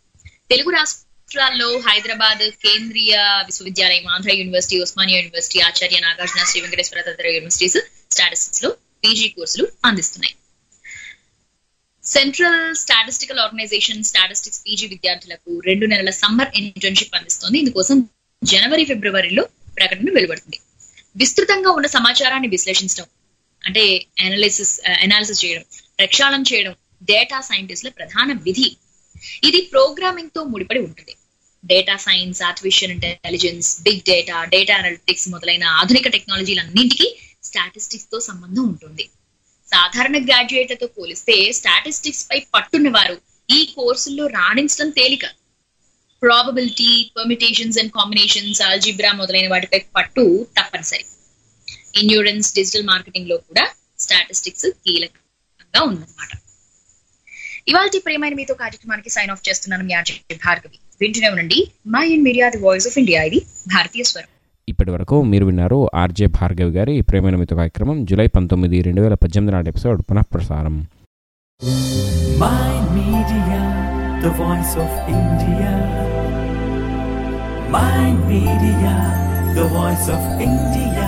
తెలుగు రాష్ట్రాల్లో హైదరాబాద్ కేంద్రీయ విశ్వవిద్యాలయం ఆంధ్ర యూనివర్సిటీ ఉస్మానియా యూనివర్సిటీ ఆచార్య నాగార్జున శ్రీ వెంకటేశ్వర తదితర యూనివర్సిటీస్ స్టాటిస్టిక్స్ లో పీజీ కోర్సులు అందిస్తున్నాయి central statistical organisation statistics PG విద్యార్థులకు రెండు నెలల సమ్మర్ ఇంటర్న్షిప్ అందిస్తోంది ఇందుకోసం జనవరి ఫిబ్రవరిలో ప్రకటన వెలువడుతుంది విస్తృతంగా ఉన్న సమాచారాన్ని విశ్లేషించడం అంటే అనాలిసిస్ అనాలిసిస్ చేయడం ప్రక్షాళన చేయడం డేటా సైంటిస్టుల ప్రధాన విధి ఇది ప్రోగ్రామింగ్ తో ముడిపడి ఉంటుంది data science artificial intelligence big data data analytics మొదలైన ఆధునిక టెక్నాలజీలన్నింటికీ స్టాటిస్టిక్స్ తో సంబంధం ఉంటుంది సాధారణ గ్రాడ్యుయేట్లతో పోలిస్తే స్టాటిస్టిక్స్ పై పట్టున్న వారు ఈ కోర్సుల్లో రాణించడం తేలిక probability permutations and combinations algebra మొదలైన వాటిపై పట్టు తప్పనిసరి ఇన్యూరెన్స్ డిజిటల్ మార్కెటింగ్ లో కూడా స్టాటిస్టిక్స్ కీలకంగా ఉందన్నమాట ఇవాళ ప్రేమైన మీతో కార్యక్రమానికి సైన్ ఆఫ్ చేస్తున్నాను మీ ఆర్జే భార్గవి వింటూనే ఉండండి mind media the voice of India ఇది భారతీయ స్వరం ఇప్పటి వరకు మీరు విన్నారు ఆర్జే భార్గవి గారి ప్రేమైన మితో కార్యక్రమం జూలై పంతొమ్మిది రెండు వేల పద్దెనిమిది నాటి ఎపిసోడ్ పునఃప్రసారం Mind Media, the voice of India. Mind Media, the voice of India.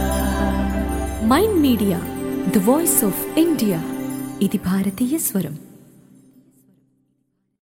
Mind media the voice of India ఇది భారతీయ స్వరం